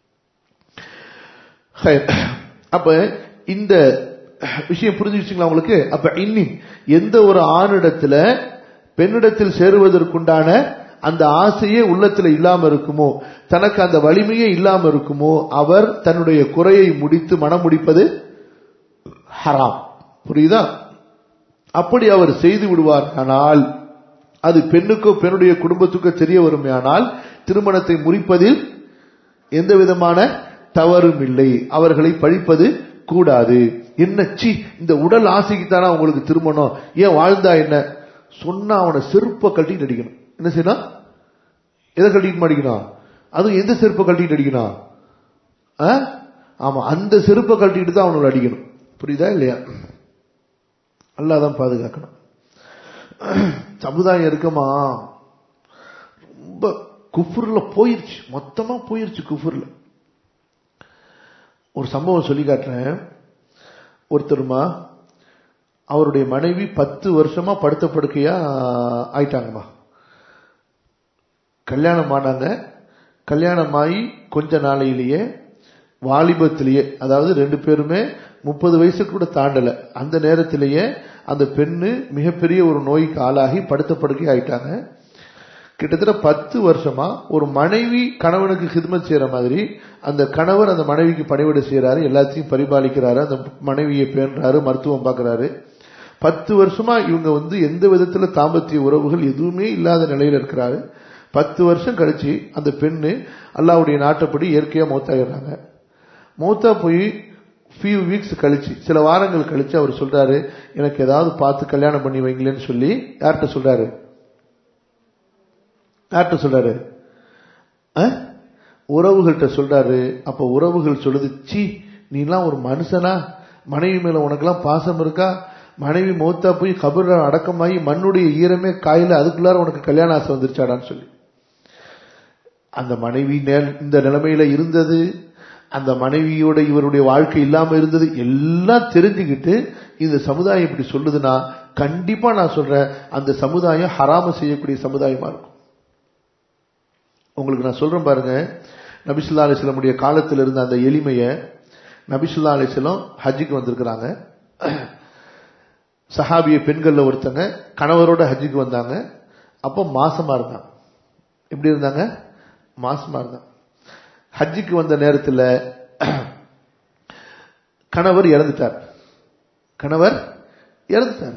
ஹைர். அப்ப இந்த விஷயம் புரிஞ்சுச்சுங்களா உங்களுக்கு அப்ப இன்னி எந்த ஒரு ஆணிடத்துல பெண்ணிடத்தில் சேருவதற்குண்டான அந்த ஆசையே உள்ளத்துல இல்லாம இருக்குமோ தனக்கு அந்த வலிமையே இல்லாம இருக்குமோ அவர் தன்னுடைய குறையை முடித்து மனம் முடிப்பது ஹராம் புரியுதா அப்படி அவர் செய்து விடுவார் ஆனால் அது பெண்ணுக்கோ பெண்ணுடைய குடும்பத்துக்கோ தெரிய வருமையானால் திருமணத்தை முறிப்பதில் எந்த விதமான தவறும் இல்லை அவர்களை பழிப்பது கூடாது என்ன சி இந்த உடல் ஆசைக்கு தானே உங்களுக்கு திருமணம் ஏன் வாழ்ந்தா என்ன சொன்னா அவனை செருப்ப கட்டிட்டு அடிக்கணும் என்ன செய்யணும் எதை கட்டிட்டு அடிக்கணும் அதுவும் எந்த செருப்பை கட்டிட்டு அடிக்கணும் ஆ? ஆமா அந்த செருப்பை கட்டிட்டு தான் அவனுக்கு அடிக்கணும் புரியுதா இல்லையா அல்லாதான் பாதுகாக்கணும் சமுதாயம் இருக்குமா ரொம்ப குஃபுர்ல போயிருச்சு மொத்தமா போயிருச்சு குஃபுர்ல ஒரு சம்பவம் சொல்லி காட்டுறேன் ஒருத்தருமா அவருடைய மனைவி பத்து வருஷமா படுத்த படுக்கையா ஆயிட்டாங்கம்மா கல்யாணம் ஆனாங்க கல்யாணம் ஆகி கொஞ்ச நாளையிலேயே வாலிபத்திலேயே அதாவது ரெண்டு பேருமே முப்பது வயசுக்கு கூட தாண்டல அந்த நேரத்திலேயே அந்த பெண்ணு மிகப்பெரிய ஒரு நோய்க்கு ஆளாகி படுத்த படுக்கை ஆயிட்டாங்க கிட்டத்தட்ட பத்து வருஷமா ஒரு மனைவி கணவனுக்கு ஹிதமத் செய்யற மாதிரி அந்த கணவர் அந்த மனைவிக்கு பணிவிடை செய்யறாரு எல்லாத்தையும் பரிபாலிக்கிறாரு அந்த மனைவியை பேணுறாரு மருத்துவம் பார்க்கறாரு பத்து வருஷமா இவங்க வந்து எந்த விதத்துல தாம்பத்திய உறவுகள் எதுவுமே இல்லாத நிலையில இருக்கிறாரு பத்து வருஷம் கழிச்சு அந்த பெண்ணு அல்லாவுடைய நாட்டப்படி இயற்கையா மௌத்தாயிடுறாங்க மௌத்தா போய் ஃபியூ வீக்ஸ் கழிச்சு சில வாரங்கள் கழிச்சு அவர் சொல்றாரு எனக்கு ஏதாவது பார்த்து கல்யாணம் பண்ணி வைங்களேன்னு சொல்லி யார்கிட்ட சொல்றாரு யார்கிட்ட சொல்றாரு அஹ்? உறவுகள்கிட்ட சொல்றாரு அப்ப உறவுகள் சொல்லுது சி நீலாம் ஒரு மனுஷனா மனைவி மேல உனக்கெல்லாம் பாசம் இருக்கா மனைவி மௌத்தா போய் கபர்ல அடக்கமாகி மண்ணுடைய ஈரமே காயில அதுக்குள்ளார உனக்கு கல்யாண ஆசை வந்துருச்சாடான்னு சொல்லி அந்த மனைவி நே- இந்த நிலைமையில இருந்தது அந்த மனைவியோட இவருடைய வாழ்க்கை இல்லாம இருந்தது எல்லாம் தெரிஞ்சுக்கிட்டு இந்த சமுதாயம் இப்படி சொல்லுதுன்னா கண்டிப்பா நான் சொல்றேன் அந்த சமுதாயம் ஹராம செய்யக்கூடிய சமுதாயமா இருக்கும் உங்களுக்கு நான் சொல்றேன் பாருங்க நபிசுல்லா அலிஸ்லமுடைய காலத்தில் இருந்த அந்த எளிமையை நபிசுல்லா அலிஸ்லம் ஹஜ்ஜுக்கு வந்திருக்கிறாங்க சஹாபிய பெண்கள்ல ஒருத்தங்க கணவரோட ஹஜ்ஜுக்கு வந்தாங்க அப்போ மாசமா இருந்தாங்க எப்படி இருந்தாங்க மாசமா இருந்தாங்க ஹஜ்ஜுக்கு வந்த நேரத்தில் கணவர் இறந்துட்டார் கணவர் இறந்துட்டார்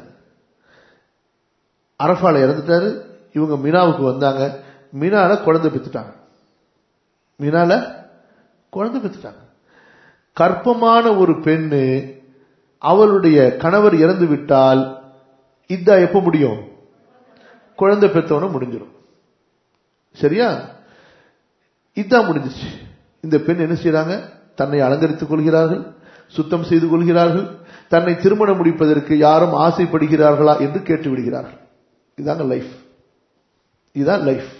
அரஃபால இறந்துட்டாரு இவங்க மினாவுக்கு வந்தாங்க மினால குழந்தை பெற்றுட்டாங்க மினால குழந்தை பெற்றுட்டாங்க கற்பமான ஒரு பெண்ணு அவளுடைய கணவர் இறந்து விட்டால் இதா எப்ப முடியும் குழந்தை பெற்றவன முடிஞ்சிடும் சரியா இதான் முடிஞ்சிச்சு இந்த பெண் என்ன செய்றாங்க தன்னை அலங்கரித்துக் கொள்கிறார்கள் சுத்தம் செய்து கொள்கிறார்கள் தன்னை திருமணம் முடிப்பதற்கு யாரும் ஆசைப்படுகிறார்களா என்று கேட்டு விடுகிறார்கள் இதாங்க லைஃப் இதுதான் லைஃப்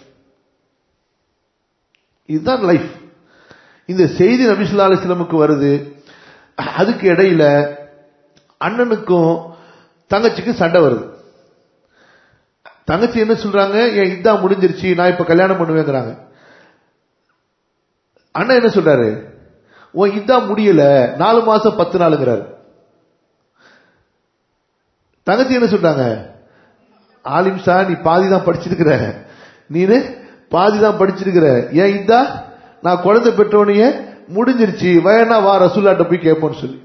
இதுதான் லைஃப் இந்த செய்தி நபிசுல்லா அலிஸ்லமுக்கு வருது அதுக்கு இடையில அண்ணனுக்கும் தங்கச்சிக்கும் சண்டை வருது தங்கச்சி என்ன சொல்றாங்க என் இதான் முடிஞ்சிருச்சு நான் இப்ப கல்யாணம் பண்ணுவேங்கிறாங்க அண்ணன் என்ன சொல்றாரு உன் இதான் முடியல நாலு மாசம் பத்து நாளுங்கிறாரு தங்கச்சி என்ன சொல்றாங்க ஆலிம் ஷா நீ பாதி தான் படிச்சிருக்கிற நீனு பாதி தான் படிச்சிருக்கிற ஏன் இதா நான் குழந்தை பெற்றவனையே முடிஞ்சிருச்சு வயனா வா ரசூல்லாட்ட போய் கேட்போம்னு சொல்லி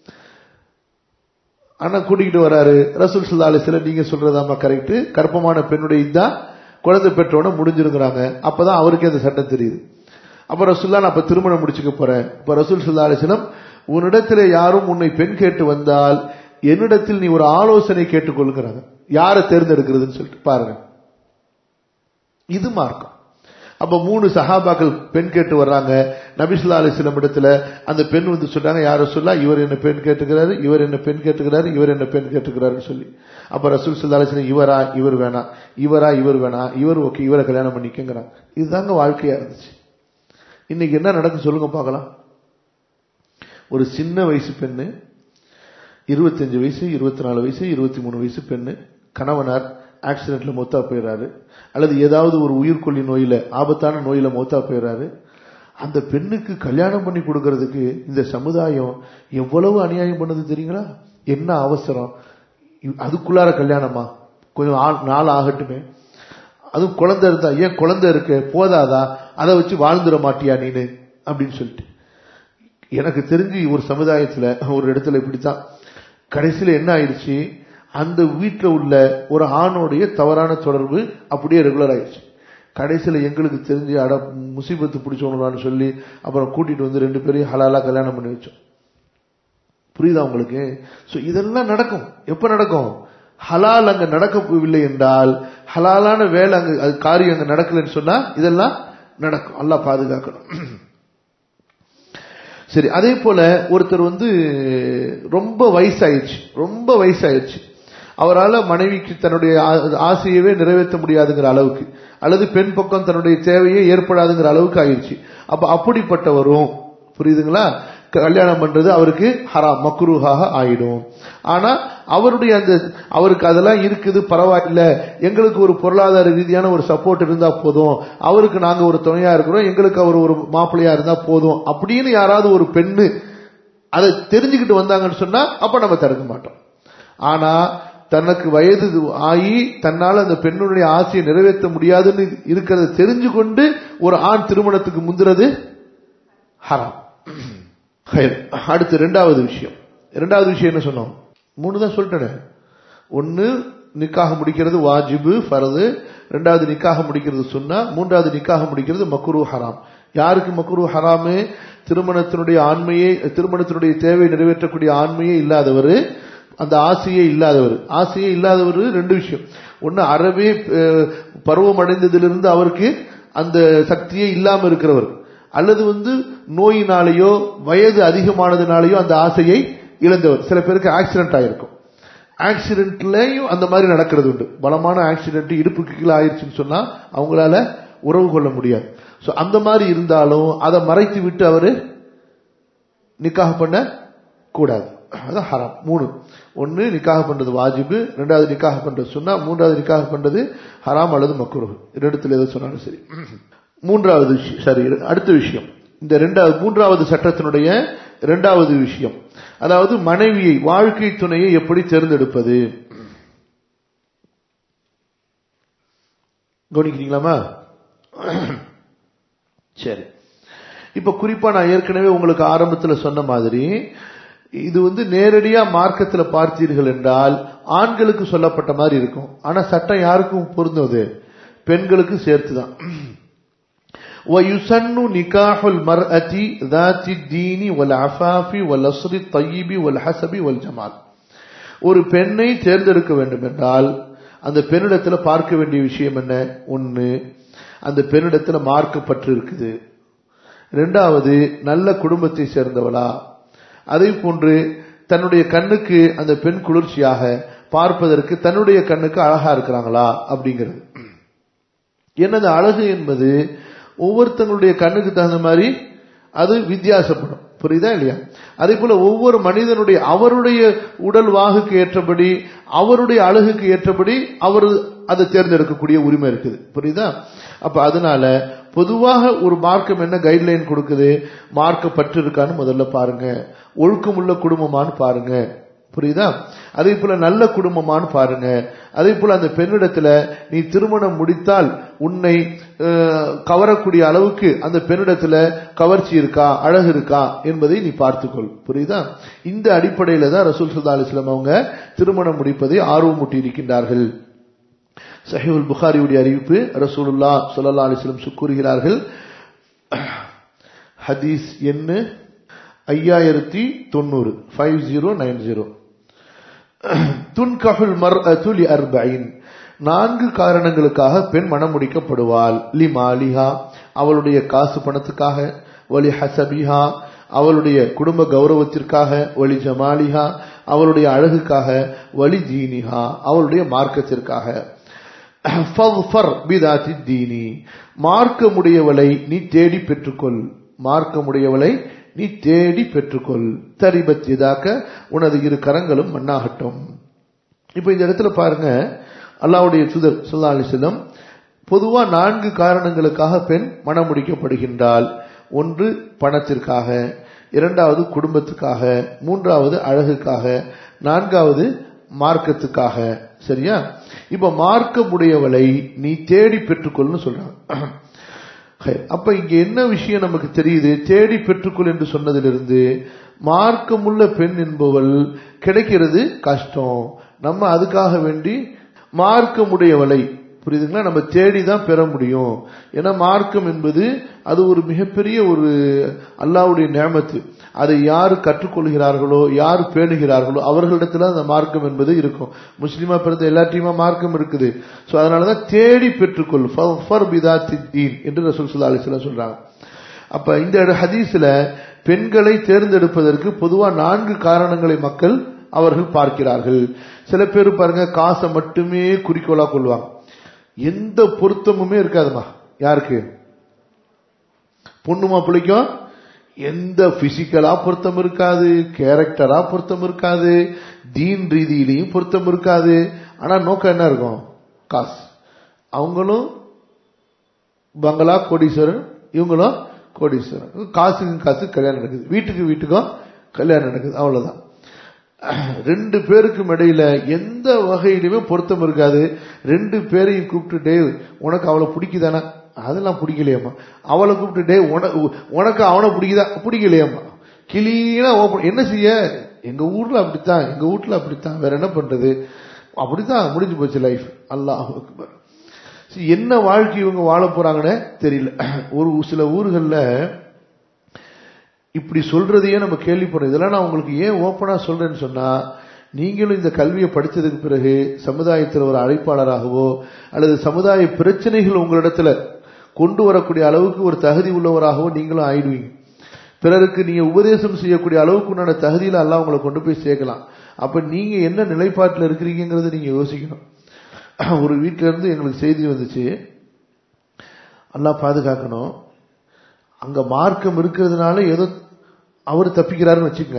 அண்ணன் கூட்டிக்கிட்டு வராரு ரசூல் சுல்லா அலிஸ்ல நீங்க சொல்றதாமா கரெக்ட் கற்பமான பெண்ணுடைய இதா குழந்தை பெற்றவன முடிஞ்சிருக்கிறாங்க அப்பதான் அவருக்கே அந்த சட்டம் தெரியுது அப்ப ரசூல்லா நான் இப்ப திருமணம் முடிச்சுக்க போறேன் இப்ப ரசூல் சுல்லா அலிஸ்லம் உன்னிடத்தில் யாரும் உன்னை பெண் கேட்டு வந்தால் என்னிடத்தில் நீ ஒரு ஆலோசனை கேட்டுக்கொள்கிறாங்க யாரை தேர்ந்தெடுக்கிறதுன்னு சொல்லிட்டு பாருங்க இது மார்க்கம் அப்ப மூணு சஹாபாக்கள் பெண் கேட்டு வர்றாங்க நபிசுல்லா அலிஸ்லம் இடத்துல அந்த பெண் வந்து சொல்றாங்க யார சொல்லா இவர் என்ன பெண் கேட்டுக்கிறாரு இவர் என்ன பெண் கேட்டுக்கிறாரு இவர் என்ன பெண் கேட்டுக்கிறாருன்னு சொல்லி அப்ப ரசூல் சுல்லா அலிஸ்லம் இவரா இவர் வேணாம் இவரா இவர் வேணாம் இவர் ஓகே இவரை கல்யாணம் பண்ணிக்கங்கிறாங்க இதுதாங்க வாழ்க்கையா இருந்துச்சு இன்னைக்கு என்ன நடக்கும் சொல்லுங்க பார்க்கலாம் ஒரு சின்ன வயசு பெண்ணு இருபத்தஞ்சு வயசு இருபத்தி நாலு வயசு இருபத்தி மூணு வயசு பெண்ணு கணவனார் ஆக்சிடென்ட்ல மொத்தா போயிடுறாரு அல்லது ஏதாவது ஒரு உயிர்கொல்லி நோயில ஆபத்தான நோயில மொத்தா போயிடுறாரு அந்த பெண்ணுக்கு கல்யாணம் பண்ணி கொடுக்கறதுக்கு இந்த சமுதாயம் எவ்வளவு அநியாயம் பண்ணுது தெரியுங்களா என்ன அவசரம் இ- அதுக்குள்ளார கல்யாணமா கொஞ்சம் ஆள்- நாள் ஆகட்டுமே அதுவும் குழந்தை இருந்தா ஏன் குழந்தை இருக்கு போதாதா அதை வச்சு வாழ்ந்துட மாட்டியா நீனு அப்படின்னு சொல்லிட்டு எனக்கு தெரிஞ்சு ஒரு சமுதாயத்துல ஒரு இடத்துல இப்படித்தான் கடைசியில என்ன ஆயிடுச்சு அந்த வீட்டுல உள்ள ஒரு ஆணோடைய தவறான தொடர்பு அப்படியே ரெகுலர் ஆயிடுச்சு கடைசியில எங்களுக்கு தெரிஞ்சு அட முசீபத்து பிடிச்சவங்களான்னு சொல்லி அப்புறம் கூட்டிட்டு வந்து ரெண்டு பேரையும் ஹலாலா கல்யாணம் பண்ணி வச்சோம் புரியுதா உங்களுக்கு சோ இதெல்லாம் நடக்கும் எப்ப நடக்கும் ஹலால் அங்க நடக்கவில்லை என்றால் ஹலாலான வேலை அங்க அது காரியம் அங்க நடக்கலைன்னு சொன்னா இதெல்லாம் நடக்கும் அல்லாஹ் பாதுகாக்கணும் சரி அதே போல ஒருத்தர் வந்து ரொம்ப வயசாயிடுச்சு ரொம்ப வயசாயிடுச்சு அவரால் மனைவிக்கு தன்னுடைய ஆ- ஆசையவே நிறைவேற்ற முடியாதுங்கிற அளவுக்கு அல்லது பெண் பக்கம் தன்னுடைய தேவையே ஏற்படாதுங்கிற அளவுக்கு ஆயிடுச்சு அப்ப அப்படிப்பட்டவரும் புரியுதுங்களா கல்யாணம் பண்றது அவருக்கு ஹராம் மக்ரூஹாக ஆயிடும் ஆனா அவருடைய அந்த அவருக்கு அதெல்லாம் இருக்குது பரவாயில்ல எங்களுக்கு ஒரு பொருளாதார ரீதியான ஒரு சப்போர்ட் இருந்தா போதும் அவருக்கு நாங்க ஒரு துணையா இருக்கிறோம் எங்களுக்கு அவர் ஒரு மாப்பிள்ளையா இருந்தா போதும் அப்படின்னு யாராவது ஒரு பெண்ணு அதை தெரிஞ்சுக்கிட்டு வந்தாங்கன்னு சொன்னா அப்ப நம்ம தடுக்க மாட்டோம் ஆனா தனக்கு வயது ஆகி தன்னால அந்த பெண்ணுடைய ஆசையை நிறைவேற்ற முடியாதுன்னு இருக்கிறத தெரிஞ்சு கொண்டு ஒரு ஆண் திருமணத்துக்கு முந்துறது ஹராம் ஹைர். அடுத்து ரெண்டாவது விஷயம் ரெண்டாவது விஷயம் என்ன சொன்னோம் மூணு தான் சொல்லிட்டேன் ஒன்னு நிக்காக முடிக்கிறது வாஜிபு ஃபரது ரெண்டாவது நிக்காக முடிக்கிறது சுன்னா மூன்றாவது நிக்காக முடிக்கிறது மக்ரூ ஹராம் யாருக்கு மக்ரூ ஹராமு திருமணத்தினுடைய ஆண்மையை திருமணத்தினுடைய தேவை நிறைவேற்றக்கூடிய ஆண்மையே இல்லாதவர் அந்த ஆசையே இல்லாதவர் ஆசையே இல்லாதவர் ரெண்டு விஷயம் ஒன்னு அறவே அஹ், பருவம் அடைந்ததிலிருந்து அவருக்கு அந்த சக்தியே இல்லாம இருக்கிறவர் அல்லது வந்து நோயினாலேயோ வயது அதிகமானதுனாலேயோ அந்த ஆசையை இழந்தவர் சில பேருக்கு ஆக்சிடென்ட் ஆயிருக்கும் ஆக்சிடென்ட்லயும் அந்த மாதிரி நடக்கிறது உண்டு பலமான ஆக்சிடென்ட் இடுப்புக்கு கீழே ஆயிடுச்சுன்னு சொன்னா அவங்களால உறவு கொள்ள முடியாது சோ அந்த மாதிரி இருந்தாலும் அதை மறைத்து விட்டு அவரு நிக்காக பண்ண கூடாது அதான் ஹராம் மூணு ஒன்னு நிக்காக பண்றது வாஜிபு ரெண்டாவது நிக்காக பண்றது சொன்னா மூன்றாவது நிக்காக பண்றது ஹராம் அல்லது மக்குருகு ரெண்டுத்துல எது சொன்னாலும் சரி மூன்றாவது விஷயம் சரி அடுத்த விஷயம் இந்த ரெண்டாவது மூன்றாவது சட்டத்தினுடைய இரண்டாவது விஷயம் அதாவது மனைவியை வாழ்க்கை துணையை எப்படி தேர்ந்தெடுப்பது கவனிக்கிறீங்களாமா சரி இப்ப குறிப்பா நான் ஏற்கனவே உங்களுக்கு ஆரம்பத்துல சொன்ன மாதிரி இது வந்து நேரடியா மார்க்கத்துல பார்த்தீர்கள் என்றால் ஆண்களுக்கு சொல்லப்பட்ட மாதிரி இருக்கும் ஆனா சட்டம் யாருக்கும் பொருந்தது பெண்களுக்கு சேர்த்துதான் ويسن نكاح المرأة ذات الدين والعفاف والأصر الطيب والحسب والجمال ஒரு பெண்ணை தேர்ந்தெடுக்க வேண்டும் என்றால் அந்த பெண்ணிடத்துல பார்க்க வேண்டிய விஷயம் என்ன ஒன்னு அந்த பெண்ணிடத்துல மார்க்கப்பற்று இருக்குது ரெண்டாவது நல்ல குடும்பத்தை சேர்ந்தவளா அதே போன்று தன்னுடைய கண்ணுக்கு அந்த பெண் குளிர்ச்சியாக பார்ப்பதற்கு தன்னுடைய கண்ணுக்கு அழகா இருக்கிறாங்களா அப்படிங்கிறது என்னது அழகு என்பது ஒவ்வொருத்தங்களுடைய கண்ணுக்கு தகுந்த மாதிரி அது வித்தியாசப்படும் புரியுதா இல்லையா அதே போல ஒவ்வொரு மனிதனுடைய அவருடைய உடல் வாகுக்கு ஏற்றபடி அவருடைய அழகுக்கு ஏற்றபடி அவர் அதை தேர்ந்தெடுக்கக்கூடிய உரிமை இருக்குது புரியுதா அப்ப அதனால பொதுவாக ஒரு மார்க்கம் என்ன கைட்லைன் கொடுக்குது மார்க்க பற்று இருக்கான்னு முதல்ல பாருங்க ஒழுக்கமுள்ள குடும்பமான்னு பாருங்க புரியுதா அதே போல நல்ல குடும்பமான்னு பாருங்க அதே போல அந்த பெண்ணிடத்துல நீ திருமணம் முடித்தால் உன்னை அஹ், கவரக்கூடிய அளவுக்கு அந்த பெண்ணிடத்துல கவர்ச்சி இருக்கா அழகு இருக்கா என்பதை நீ பார்த்துக்கொள் புரியுதா இந்த அடிப்படையில தான் ரசூல் சுல்லா அலிஸ்லாம் அவங்க திருமணம் முடிப்பதை ஆர்வமூட்டி இருக்கின்றார்கள் சஹீவுல் புகாரியுடைய அறிவிப்பு ரசூலுல்லா ஸல்லல்லாஹு அலைஹி வஸல்லம் கூறுகிறார்கள் ஹதீஸ் என்ன ஐயாயிரத்தி தொண்ணூறு ஃபைவ் ஜீரோ நைன் ஜீரோ துன்கஹுல் மர் அத்துலி அர்பைன் நான்கு காரணங்களுக்காக பெண் மனம் முடிக்கப்படுவாள் லி மாலிஹா அவளுடைய காசு பணத்துக்காக வலி ஹசபிஹா அவளுடைய குடும்ப கௌரவத்திற்காக வலி ஜமாலிஹா அவளுடைய அழகுக்காக வலி ஜீனிஹா அவளுடைய மார்க்கத்திற்காக ஃபஃபர் பிதாத்தி தீனி மார்க்கமுடையவளை நீ தேடி பெற்றுக்கொள் மார்க்கமுடையவளை நீ தேடி பெற்றுக்கொள் தரிபத் இதாக்க உனது இரு கரங்களும் மண்ணாகட்டும் இப்ப இந்த இடத்துல பாருங்க அல்லாவுடைய சுதர் சொல்லா அலிஸ்லம் பொதுவா நான்கு காரணங்களுக்காக பெண் மனம் முடிக்கப்படுகின்றால் ஒன்று பணத்திற்காக இரண்டாவது குடும்பத்துக்காக மூன்றாவது அழகுக்காக நான்காவது மார்க்கத்துக்காக சரியா இப்ப மார்க்கமுடையவளை நீ தேடி பெற்றுக்கொள்னு சொல்றாங்க ஹை, அப்ப இங்க என்ன விஷயம் நமக்கு தெரியுது தேடி பெற்றுக்கொள் என்று சொன்னதிலிருந்து மார்க்கமுள்ள பெண் என்பவள் கிடைக்கிறது கஷ்டம் நம்ம அதுக்காக வேண்டி மார்க்கமுடையவளை புரியுதுங்களா நம்ம தேடி தான் பெற முடியும் ஏன்னா மார்க்கம் என்பது அது ஒரு மிகப்பெரிய ஒரு அல்லாவுடைய நியமத்து அதை யார் கற்றுக்கொள்கிறார்களோ யார் பேணுகிறார்களோ அவர்களிடத்துல அந்த மார்க்கம் என்பது இருக்கும் முஸ்லிமா பிறந்த எல்லாத்தையுமா மார்க்கம் இருக்குது சோ அதனாலதான் தேடி பெற்றுக்கொள் ஃபர் பிதாத்தி தீன் என்று ரசூல் சுல்லா அலிஸ்லாம் சொல்றாங்க அப்ப இந்த ஹதீஸ்ல பெண்களை தேர்ந்தெடுப்பதற்கு பொதுவா நான்கு காரணங்களை மக்கள் அவர்கள் பார்க்கிறார்கள் சில பேர் பாருங்க காசை மட்டுமே குறிக்கோளா கொள்வாங்க எந்த பொருத்தமுமே இருக்காதுமா யாருக்கு பொண்ணு மாப்பிள்ளைக்கும் எந்த பிசிக்கலா பொருத்தம் இருக்காது கேரக்டரா பொருத்தம் இருக்காது தீன் ரீதியிலையும் பொருத்தம் இருக்காது ஆனா நோக்கம் என்ன இருக்கும் காசு அவங்களும் பங்களா கோடீஸ்வரன் இவங்களும் கோடீஸ்வரன் காசுக்கு காசு கல்யாணம் நடக்குது வீட்டுக்கு வீட்டுக்கும் கல்யாணம் நடக்குது அவ்வளவுதான் ரெண்டு பேருக்கும் இடையில எந்த வகையிலுமே பொருத்தம் இருக்காது ரெண்டு பேரையும் கூப்பிட்டு டே உனக்கு அவளை பிடிக்குதானா அதெல்லாம் பிடிக்கலையம்மா அவளை கூப்பிட்டு டே உனக்கு அவனை பிடிக்குதா பிடிக்கலையம்மா கிளீனா ஓப்பன் என்ன செய்ய எங்க ஊர்ல அப்படித்தான் எங்க வீட்டுல அப்படித்தான் வேற என்ன பண்றது அப்படித்தான் முடிஞ்சு போச்சு லைஃப் அல்லாஹ் அக்பர் என்ன வாழ்க்கை இவங்க வாழ போறாங்கன்னு தெரியல ஒரு சில ஊர்கள்ல இப்படி சொல்றதையே நம்ம கேள்விப்படுறோம் இதெல்லாம் நான் உங்களுக்கு ஏன் ஓப்பனா சொல்றேன்னு சொன்னா நீங்களும் இந்த கல்வியை படிச்சதுக்கு பிறகு சமுதாயத்தில் ஒரு அழைப்பாளராகவோ அல்லது சமுதாய பிரச்சனைகள் உங்களிடத்துல கொண்டு வரக்கூடிய அளவுக்கு ஒரு தகுதி உள்ளவராகவோ நீங்களும் ஆயிடுவீங்க பிறருக்கு நீங்க உபதேசம் செய்யக்கூடிய அளவுக்கு உண்டான தகுதியில எல்லாம் உங்களை கொண்டு போய் சேர்க்கலாம் அப்ப நீங்க என்ன நிலைப்பாட்டில் இருக்கிறீங்கிறத நீங்க யோசிக்கணும் ஒரு வீட்டில இருந்து எங்களுக்கு செய்தி வந்துச்சு எல்லாம் பாதுகாக்கணும் அங்க மார்க்கம் இருக்கிறதுனால ஏதோ அவர் தப்பிக்கிறாருன்னு வச்சுக்கங்க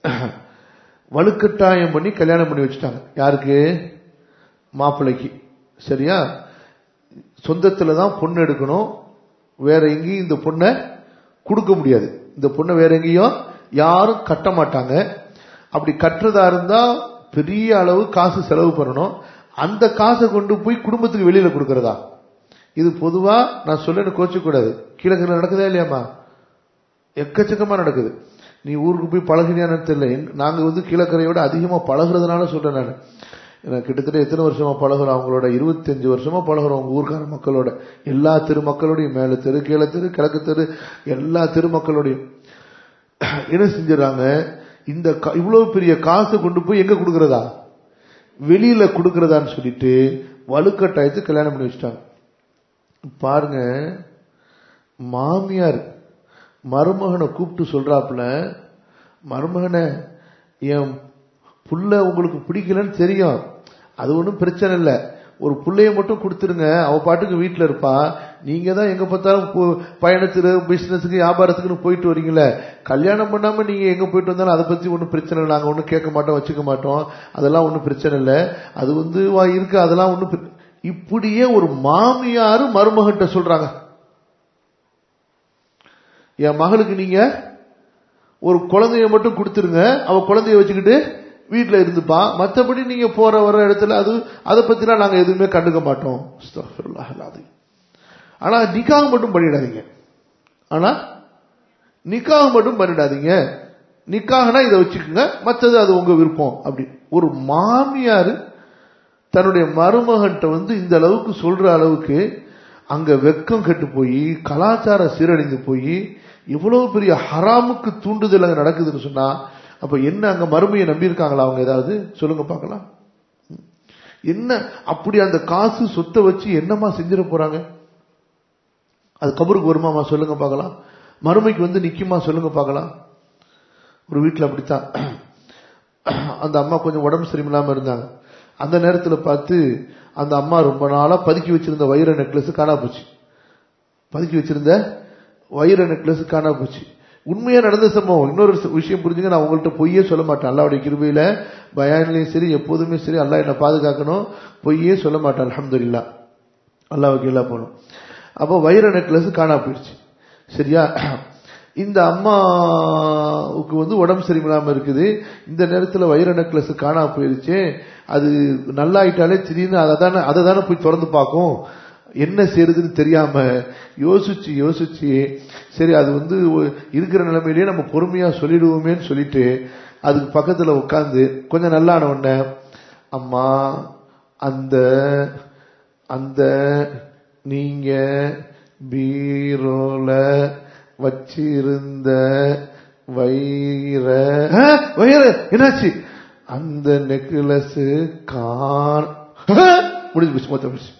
வலுக்கட்டாயம் பண்ணி கல்யாணம் பண்ணி வச்சுட்டாங்க யாருக்கு மாப்பிள்ளைக்கு சரியா சொந்தத்துல தான் பொண்ணு எடுக்கணும் வேற எங்கேயும் இந்த பொண்ணை கொடுக்க முடியாது இந்த பொண்ணை வேற எங்கேயும் யாரும் கட்ட மாட்டாங்க அப்படி கட்டுறதா இருந்தா பெரிய அளவு காசு செலவு பண்ணணும் அந்த காசை கொண்டு போய் குடும்பத்துக்கு வெளியில கொடுக்கறதா இது பொதுவா நான் சொல்லணும் கோச்சக்கூடாது கீழே நடக்குதா இல்லையாமா எக்கச்சக்கமா நடக்குது நீ ஊருக்கு போய் பழகினியான்னு தெரியல நாங்க வந்து கீழக்கரையோட அதிகமா பழகுறதுனால சொல்றேன் நான் எனக்கு கிட்டத்தட்ட எத்தனை வருஷமா பழகுறோம் அவங்களோட இருபத்தஞ்சு வருஷமா பழகுறோம் உங்க ஊர்க்கார மக்களோட எல்லா தெருமக்களோடையும் மேல தெரு கீழே தெரு கிழக்கு தெரு எல்லா தெருமக்களோடையும் என்ன செஞ்சிடறாங்க இந்த இவ்வளவு பெரிய காசை கொண்டு போய் எங்க கொடுக்கறதா வெளியில கொடுக்கறதான்னு சொல்லிட்டு வலுக்கட்டாயத்து கல்யாணம் பண்ணி வச்சுட்டாங்க பாருங்க மாமியார் மருமகனை கூப்பிட்டு சொல்றாப்புல மருமகனை என் புள்ள உங்களுக்கு பிடிக்கலன்னு தெரியும் அது ஒன்றும் பிரச்சனை இல்லை ஒரு பிள்ளைய மட்டும் கொடுத்துருங்க அவ பாட்டுக்கு வீட்டில் இருப்பா நீங்க தான் எங்க பார்த்தாலும் பயணத்துக்கு பிசினஸுக்கு வியாபாரத்துக்குன்னு போயிட்டு வரீங்களே கல்யாணம் பண்ணாம நீங்க எங்க போயிட்டு வந்தாலும் அதை பத்தி ஒன்றும் பிரச்சனை இல்லை நாங்க ஒன்றும் கேட்க மாட்டோம் வச்சுக்க மாட்டோம் அதெல்லாம் ஒன்றும் பிரச்சனை இல்லை அது வந்து இருக்கு அதெல்லாம் ஒன்றும் இப்படியே ஒரு மாமியாரு மருமகிட்ட சொல்றாங்க என் மகளுக்கு நீங்க ஒரு குழந்தைய மட்டும் கொடுத்துருங்க அவ குழந்தைய வச்சுக்கிட்டு வீட்டுல இருந்துப்பா மற்றபடி நீங்க போற வர இடத்துல அது அதை பத்திலாம் நாங்க எதுவுமே கண்டுக்க மாட்டோம் ஆனா நிக்காக மட்டும் பண்ணிடாதீங்க ஆனா நிக்காக மட்டும் பண்ணிடாதீங்க நிக்காகனா இதை வச்சுக்கோங்க மற்றது அது உங்க விருப்பம் அப்படி ஒரு மாமியார் தன்னுடைய மருமகன்ட்ட வந்து இந்த அளவுக்கு சொல்ற அளவுக்கு அங்க வெக்கம் கெட்டு போய் கலாச்சாரம் சீரழிந்து போய் இவ்வளவு பெரிய ஹராமுக்கு தூண்டுதல் அங்க நடக்குதுன்னு சொன்னா அப்ப என்ன அங்க மறுமையை நம்பியிருக்காங்களா அவங்க ஏதாவது சொல்லுங்க பார்க்கலாம் என்ன அப்படி அந்த காசு சொத்தை வச்சு என்னமா செஞ்சிட போறாங்க அது கபருக்கு வருமாமா சொல்லுங்க பார்க்கலாம் மறுமைக்கு வந்து நிக்குமா சொல்லுங்க பார்க்கலாம் ஒரு வீட்டில் அப்படித்தான் அந்த அம்மா கொஞ்சம் உடம்பு சரியில்லாம இருந்தாங்க அந்த நேரத்தில் பார்த்து அந்த அம்மா ரொம்ப நாளா பதுக்கி வச்சிருந்த வைர நெக்லஸ் காணா போச்சு பதுக்கி வச்சிருந்த வைர நெக்லஸ் காணா போச்சு உண்மையா நடந்த சம்பவம் இன்னொரு விஷயம் புரிஞ்சுங்க நான் உங்கள்கிட்ட பொய்யே சொல்ல மாட்டேன் அல்லாவுடைய கிருபையில பயான்லயும் சரி எப்போதுமே சரி அல்லா என்ன பாதுகாக்கணும் பொய்யே சொல்ல மாட்டேன் அலமதுல்லா அல்லாவுக்கு எல்லாம் போகணும் அப்போ வைர நெக்லஸ் காணா போயிடுச்சு சரியா இந்த அம்மாவுக்கு வந்து உடம்பு சரியில்லாம இருக்குது இந்த நேரத்துல வைர நெக்லஸ் காணா போயிருச்சு அது நல்லாயிட்டாலே திடீர்னு அதை தானே அதை தானே போய் திறந்து பார்க்கும் என்ன செய்யறதுன்னு தெரியாம யோசிச்சு யோசிச்சு சரி அது வந்து ஒ- இருக்கிற நிலைமையிலேயே நம்ம பொறுமையா சொல்லிடுவோமேன்னு சொல்லிட்டு அதுக்கு பக்கத்துல உட்காந்து கொஞ்சம் நல்லான உடனே அம்மா அந்த அந்த நீங்க பீரோல வச்சிருந்த வைர ஆ, வைர என்னாச்சு அந்த நெக்லஸ் காண ஆ, முடிஞ்சு போச்சு மொத்தம் முடிச்சு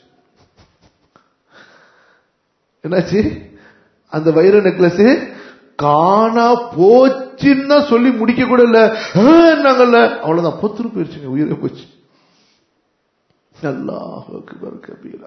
என்னாச்சு அந்த வைர நெக்லஸ் காணா போச்சுன்னு தான் சொல்லி முடிக்க கூட இல்ல ஆ, நாங்கல்ல அவ்வளவுதான் பொத்துரு போயிருச்சுங்க உயிரே போச்சு அல்லாஹ் அக்பர் கபீரா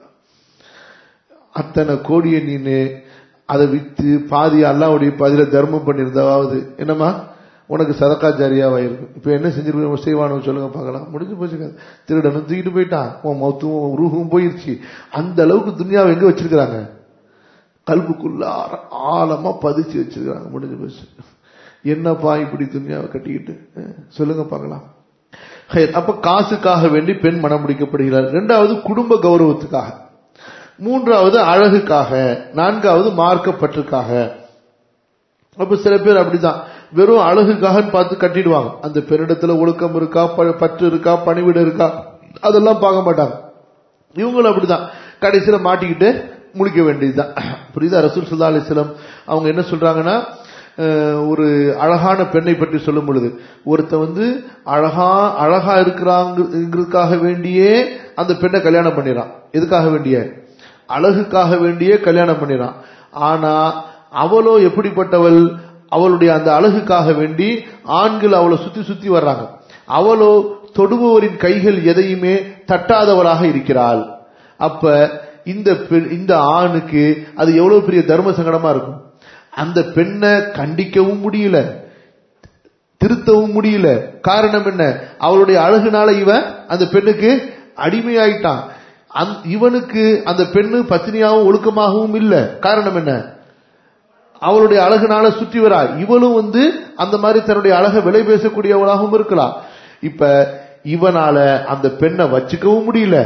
அத்தனை கோடியை நீனு அதை வித்து பாதி அல்லாவுடைய பாதியில தர்மம் பண்ணியிருந்தாவது என்னம்மா உனக்கு சதக்கா ஜாரியாவாயிருக்கும் இப்ப என்ன செஞ்சிருக்க செய்வானு சொல்லுங்க பார்க்கலாம் முடிஞ்சு போச்சு திருடனும் தூக்கிட்டு போயிட்டான் உன் மௌத்தும் ரூஹும் போயிருச்சு அந்த அளவுக்கு துனியாவை எங்க வச்சிருக்கிறாங்க கல்புக்குள்ள ஆற- ஆழமா பதிச்சு வச்சிருக்காங்க முடிஞ்சு போச்சு என்னப்பா இப்படி துனியாவை கட்டிக்கிட்டு அஹ், சொல்லுங்க பார்க்கலாம் ஹைர், அப்ப காசுக்காக வேண்டி பெண் மனம் முடிக்கப்படுகிறார் இரண்டாவது குடும்ப கௌரவத்துக்காக மூன்றாவது அழகுக்காக நான்காவது மார்க்கப்பற்றுக்காக அப்ப சில பேர் அப்படிதான் வெறும் அழகுக்காக பார்த்து கட்டிடுவாங்க அந்த பெண்ணிடத்துல ஒழுக்கம் இருக்கா ப- பற்று இருக்கா பணிவிட இருக்கா அதெல்லாம் பார்க்க மாட்டாங்க இவங்களும் அப்படிதான் கடைசியில மாட்டிக்கிட்டு முழிக்க வேண்டியதுதான் புரியுதா ரசூல் சுல்லா அலிஸ்லாம் அவங்க என்ன சொல்றாங்கன்னா அஹ், ஒரு அழகான பெண்ணை பற்றி சொல்லும் பொழுது ஒருத்த வந்து அழகா அழகா இருக்கிறாங்கிறதுக்காக வேண்டியே அந்த பெண்ணை கல்யாணம் பண்ணிடுறான் எதுக்காக வேண்டிய அழகுக்காக வேண்டியே கல்யாணம் பண்ணிடுறான் ஆனா அவளோ எப்படிப்பட்டவள் அவளுடைய அந்த அழகுக்காக வேண்டி ஆண்கள் அவளை சுத்தி சுத்தி வர்றாங்க அவளோ தொடுபவரின் கைகள் எதையுமே தட்டாதவளாக இருக்கிறாள் அப்ப இந்த பெண்- இந்த ஆணுக்கு அது எவ்வளவு பெரிய தர்ம சங்கடமா இருக்கும் அந்த பெண்ணை கண்டிக்கவும் முடியல திருத்தவும் முடியல காரணம் என்ன அவளுடைய அழகுனால இவன் அந்த பெண்ணுக்கு அடிமையாயிட்டான் அந்த- இவனுக்கு அந்த பெண்ணு பத்தினியாகவும் ஒழுக்கமாகவும் இல்ல காரணம் என்ன அவளுடைய அழகுனால சுற்றி வரா இவளும் வந்து அந்த மாதிரி தன்னுடைய அழகை விலை பேசக்கூடியவளாகவும் இருக்கலாம் இப்ப இவனால அந்த பெண்ணை வச்சுக்கவும் முடியல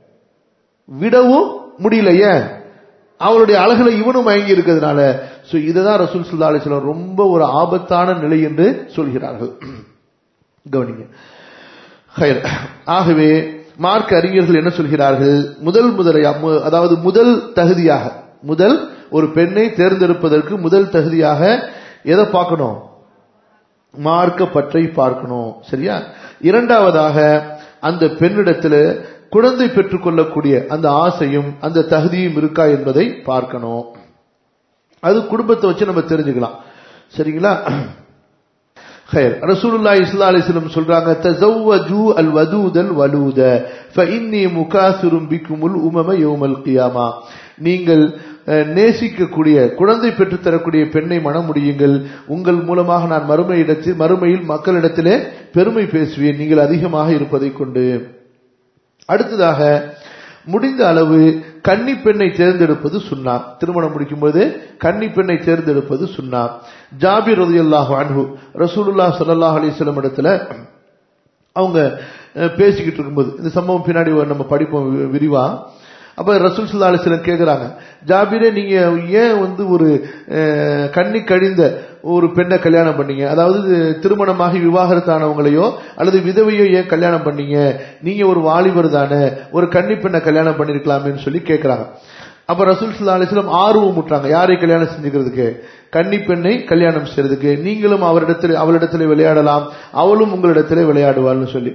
விடவும் முடியல ஏன் அவளுடைய அழகுல இவனும் மயங்கி இருக்கிறதுனால சோ இதுதான் ரசூல் சுல்லா அலிஸ்லாம் ரொம்ப ஒரு ஆபத்தான நிலை என்று சொல்கிறார்கள் கவனிங்க ஹைர். ஆகவே மார்க்க அறிஞர்கள் என்ன சொல்கிறார்கள் முதல் முதலையா மு- அதாவது முதல் தகுதியாக முதல் ஒரு பெண்ணை தேர்ந்தெடுப்பதற்கு முதல் தகுதியாக எதை பார்க்கணும் மார்க்க பற்றை பார்க்கணும் சரியா இரண்டாவதாக அந்த பெண்ணிடத்தில் குழந்தை பெற்றுக் கொள்ளக்கூடிய அந்த ஆசையும் அந்த தகுதியும் இருக்கா என்பதை பார்க்கணும் அது குடும்பத்தை வச்சு நம்ம தெரிஞ்சுக்கலாம் சரிங்களா خير رسول الله صلى الله عليه وسلم சொல்றாங்க تزوجوا الودود الولود فاني مكاثر بكم الامم يوم القيامه நீங்கள் அஹ், நேசிக்கக்கூடிய குழந்தை பெற்றுத் தரக்கூடிய பெண்ணை மனம் முடியுங்கள் உங்கள் மூலமாக நான் மறுமை இடத்தில் மறுமையில் மக்களிடத்திலே பெருமை பேசுவேன் நீங்கள் அதிகமாக இருப்பதை கொண்டு அடுத்ததாக முடிந்த அளவு கன்னி பெண்ணை தேர்ந்தெடுப்பது சுன்னா திருமணம் முடிக்கும்போது கன்னி பெண்ணை தேர்ந்தெடுப்பது சுன்னா ஜாபிர் ரலியல்லாஹு அன்ஹு ரசூலுல்லாஹ் ஸல்லல்லாஹு அலைஹி வஸல்லம் இடத்துல அவங்க அஹ், பேசிக்கிட்டு இருக்கும்போது இந்த சம்பவம் பின்னாடி நம்ம படிப்போம் வி- விரிவா அப்ப ரசூல் ஸல்லல்லாஹு அலைஹி வஸல்லம் கேக்குறாங்க ஜாபிரே நீங்க ஏன் வந்து ஒரு அஹ், கன்னி கழிந்த ஒரு பெண்ணை கல்யாணம் பண்ணீங்க அதாவது திருமணமாகி விவாகரத்தானவங்களையோ அல்லது விதவையோ ஏன் கல்யாணம் பண்ணீங்க நீங்க ஒரு வாலிபர் தானே ஒரு கன்னி பெண்ணை கல்யாணம் பண்ணிருக்கலாமேன்னு சொல்லி கேக்குறாங்க அப்ப ரசூல் ஸல்லல்லாஹு அலைஹி வஸல்லம் ஆர்வம் முட்டுறாங்க யாரை கல்யாணம் செஞ்சுக்கிறதுக்கு கன்னி பெண்ணை கல்யாணம் செய்யறதுக்கு நீங்களும் அவரிடத்தில் அவளிடத்தில் விளையாடலாம் அவளும் உங்களிடத்திலே விளையாடுவாள்னு சொல்லி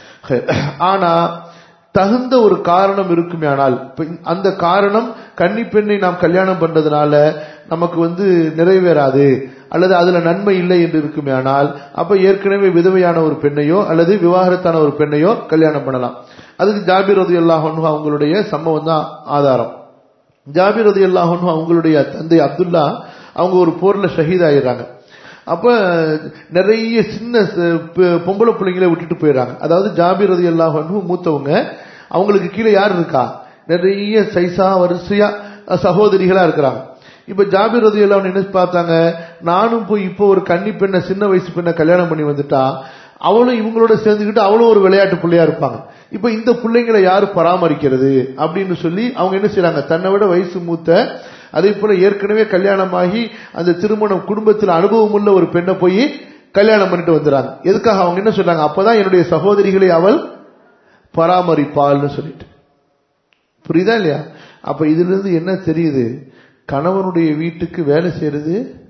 ஆனா தகுந்த ஒரு காரணம் இருக்குமே ஆனால் இப்ப அந்த காரணம் கன்னி பெண்ணை நாம் கல்யாணம் பண்றதுனால நமக்கு வந்து நிறைவேறாது அல்லது அதுல நன்மை இல்லை என்று இருக்குமே ஆனால் அப்ப ஏற்கனவே விதவையான ஒரு பெண்ணையோ அல்லது விவாகரத்தான ஒரு பெண்ணையோ கல்யாணம் பண்ணலாம் அதுக்கு ஜாபிர் ரதி அவங்களுடைய சம்பவம் தான் ஆதாரம் ஜாபிர் ரதி அவங்களுடைய தந்தை அப்துல்லா அவங்க ஒரு போர்ல ஷஹீத் ஆயிடுறாங்க அப்ப நிறைய சின்ன ச- பொ- பொம்பளை பிள்ளைங்களை விட்டுட்டு போயிடுறாங்க அதாவது ஜாபிர் ரதி மூத்தவங்க அவங்களுக்கு கீழே யார் இருக்கா நிறைய சைசா வரிசையா சகோதரிகளா இருக்கிறாங்க இப்ப ஜாபிர் ரதி எல்லாம் என்ன பார்த்தாங்க நானும் போய் இப்போ ஒரு கன்னி பெண்ணை சின்ன வயசு பெண்ணை கல்யாணம் பண்ணி வந்துட்டா அவளும் இவங்களோட சேர்ந்துக்கிட்டு அவளும் ஒரு விளையாட்டு பிள்ளையா இருப்பாங்க இப்ப இந்த பிள்ளைங்களை யாரு பராமரிக்கிறது அப்படின்னு சொல்லி அவங்க என்ன செய்றாங்க தன்னை விட வயசு மூத்த அதே போல ஏற்கனவே கல்யாணமாகி அந்த திருமணம் குடும்பத்தில் அனுபவம் உள்ள ஒரு பெண்ணை போய் கல்யாணம் பண்ணிட்டு வந்துறாங்க எதுக்காக அவங்க என்ன சொல்றாங்க அப்பதான் என்னுடைய சகோதரிகளை அவள் பராமரிப்பாள்னு சொல்லிட்டு புரியுதா இல்லையா அப்ப இதுல இருந்து என்ன தெரியுது கணவனுடைய வீட்டுக்கு வேலை செய்யறது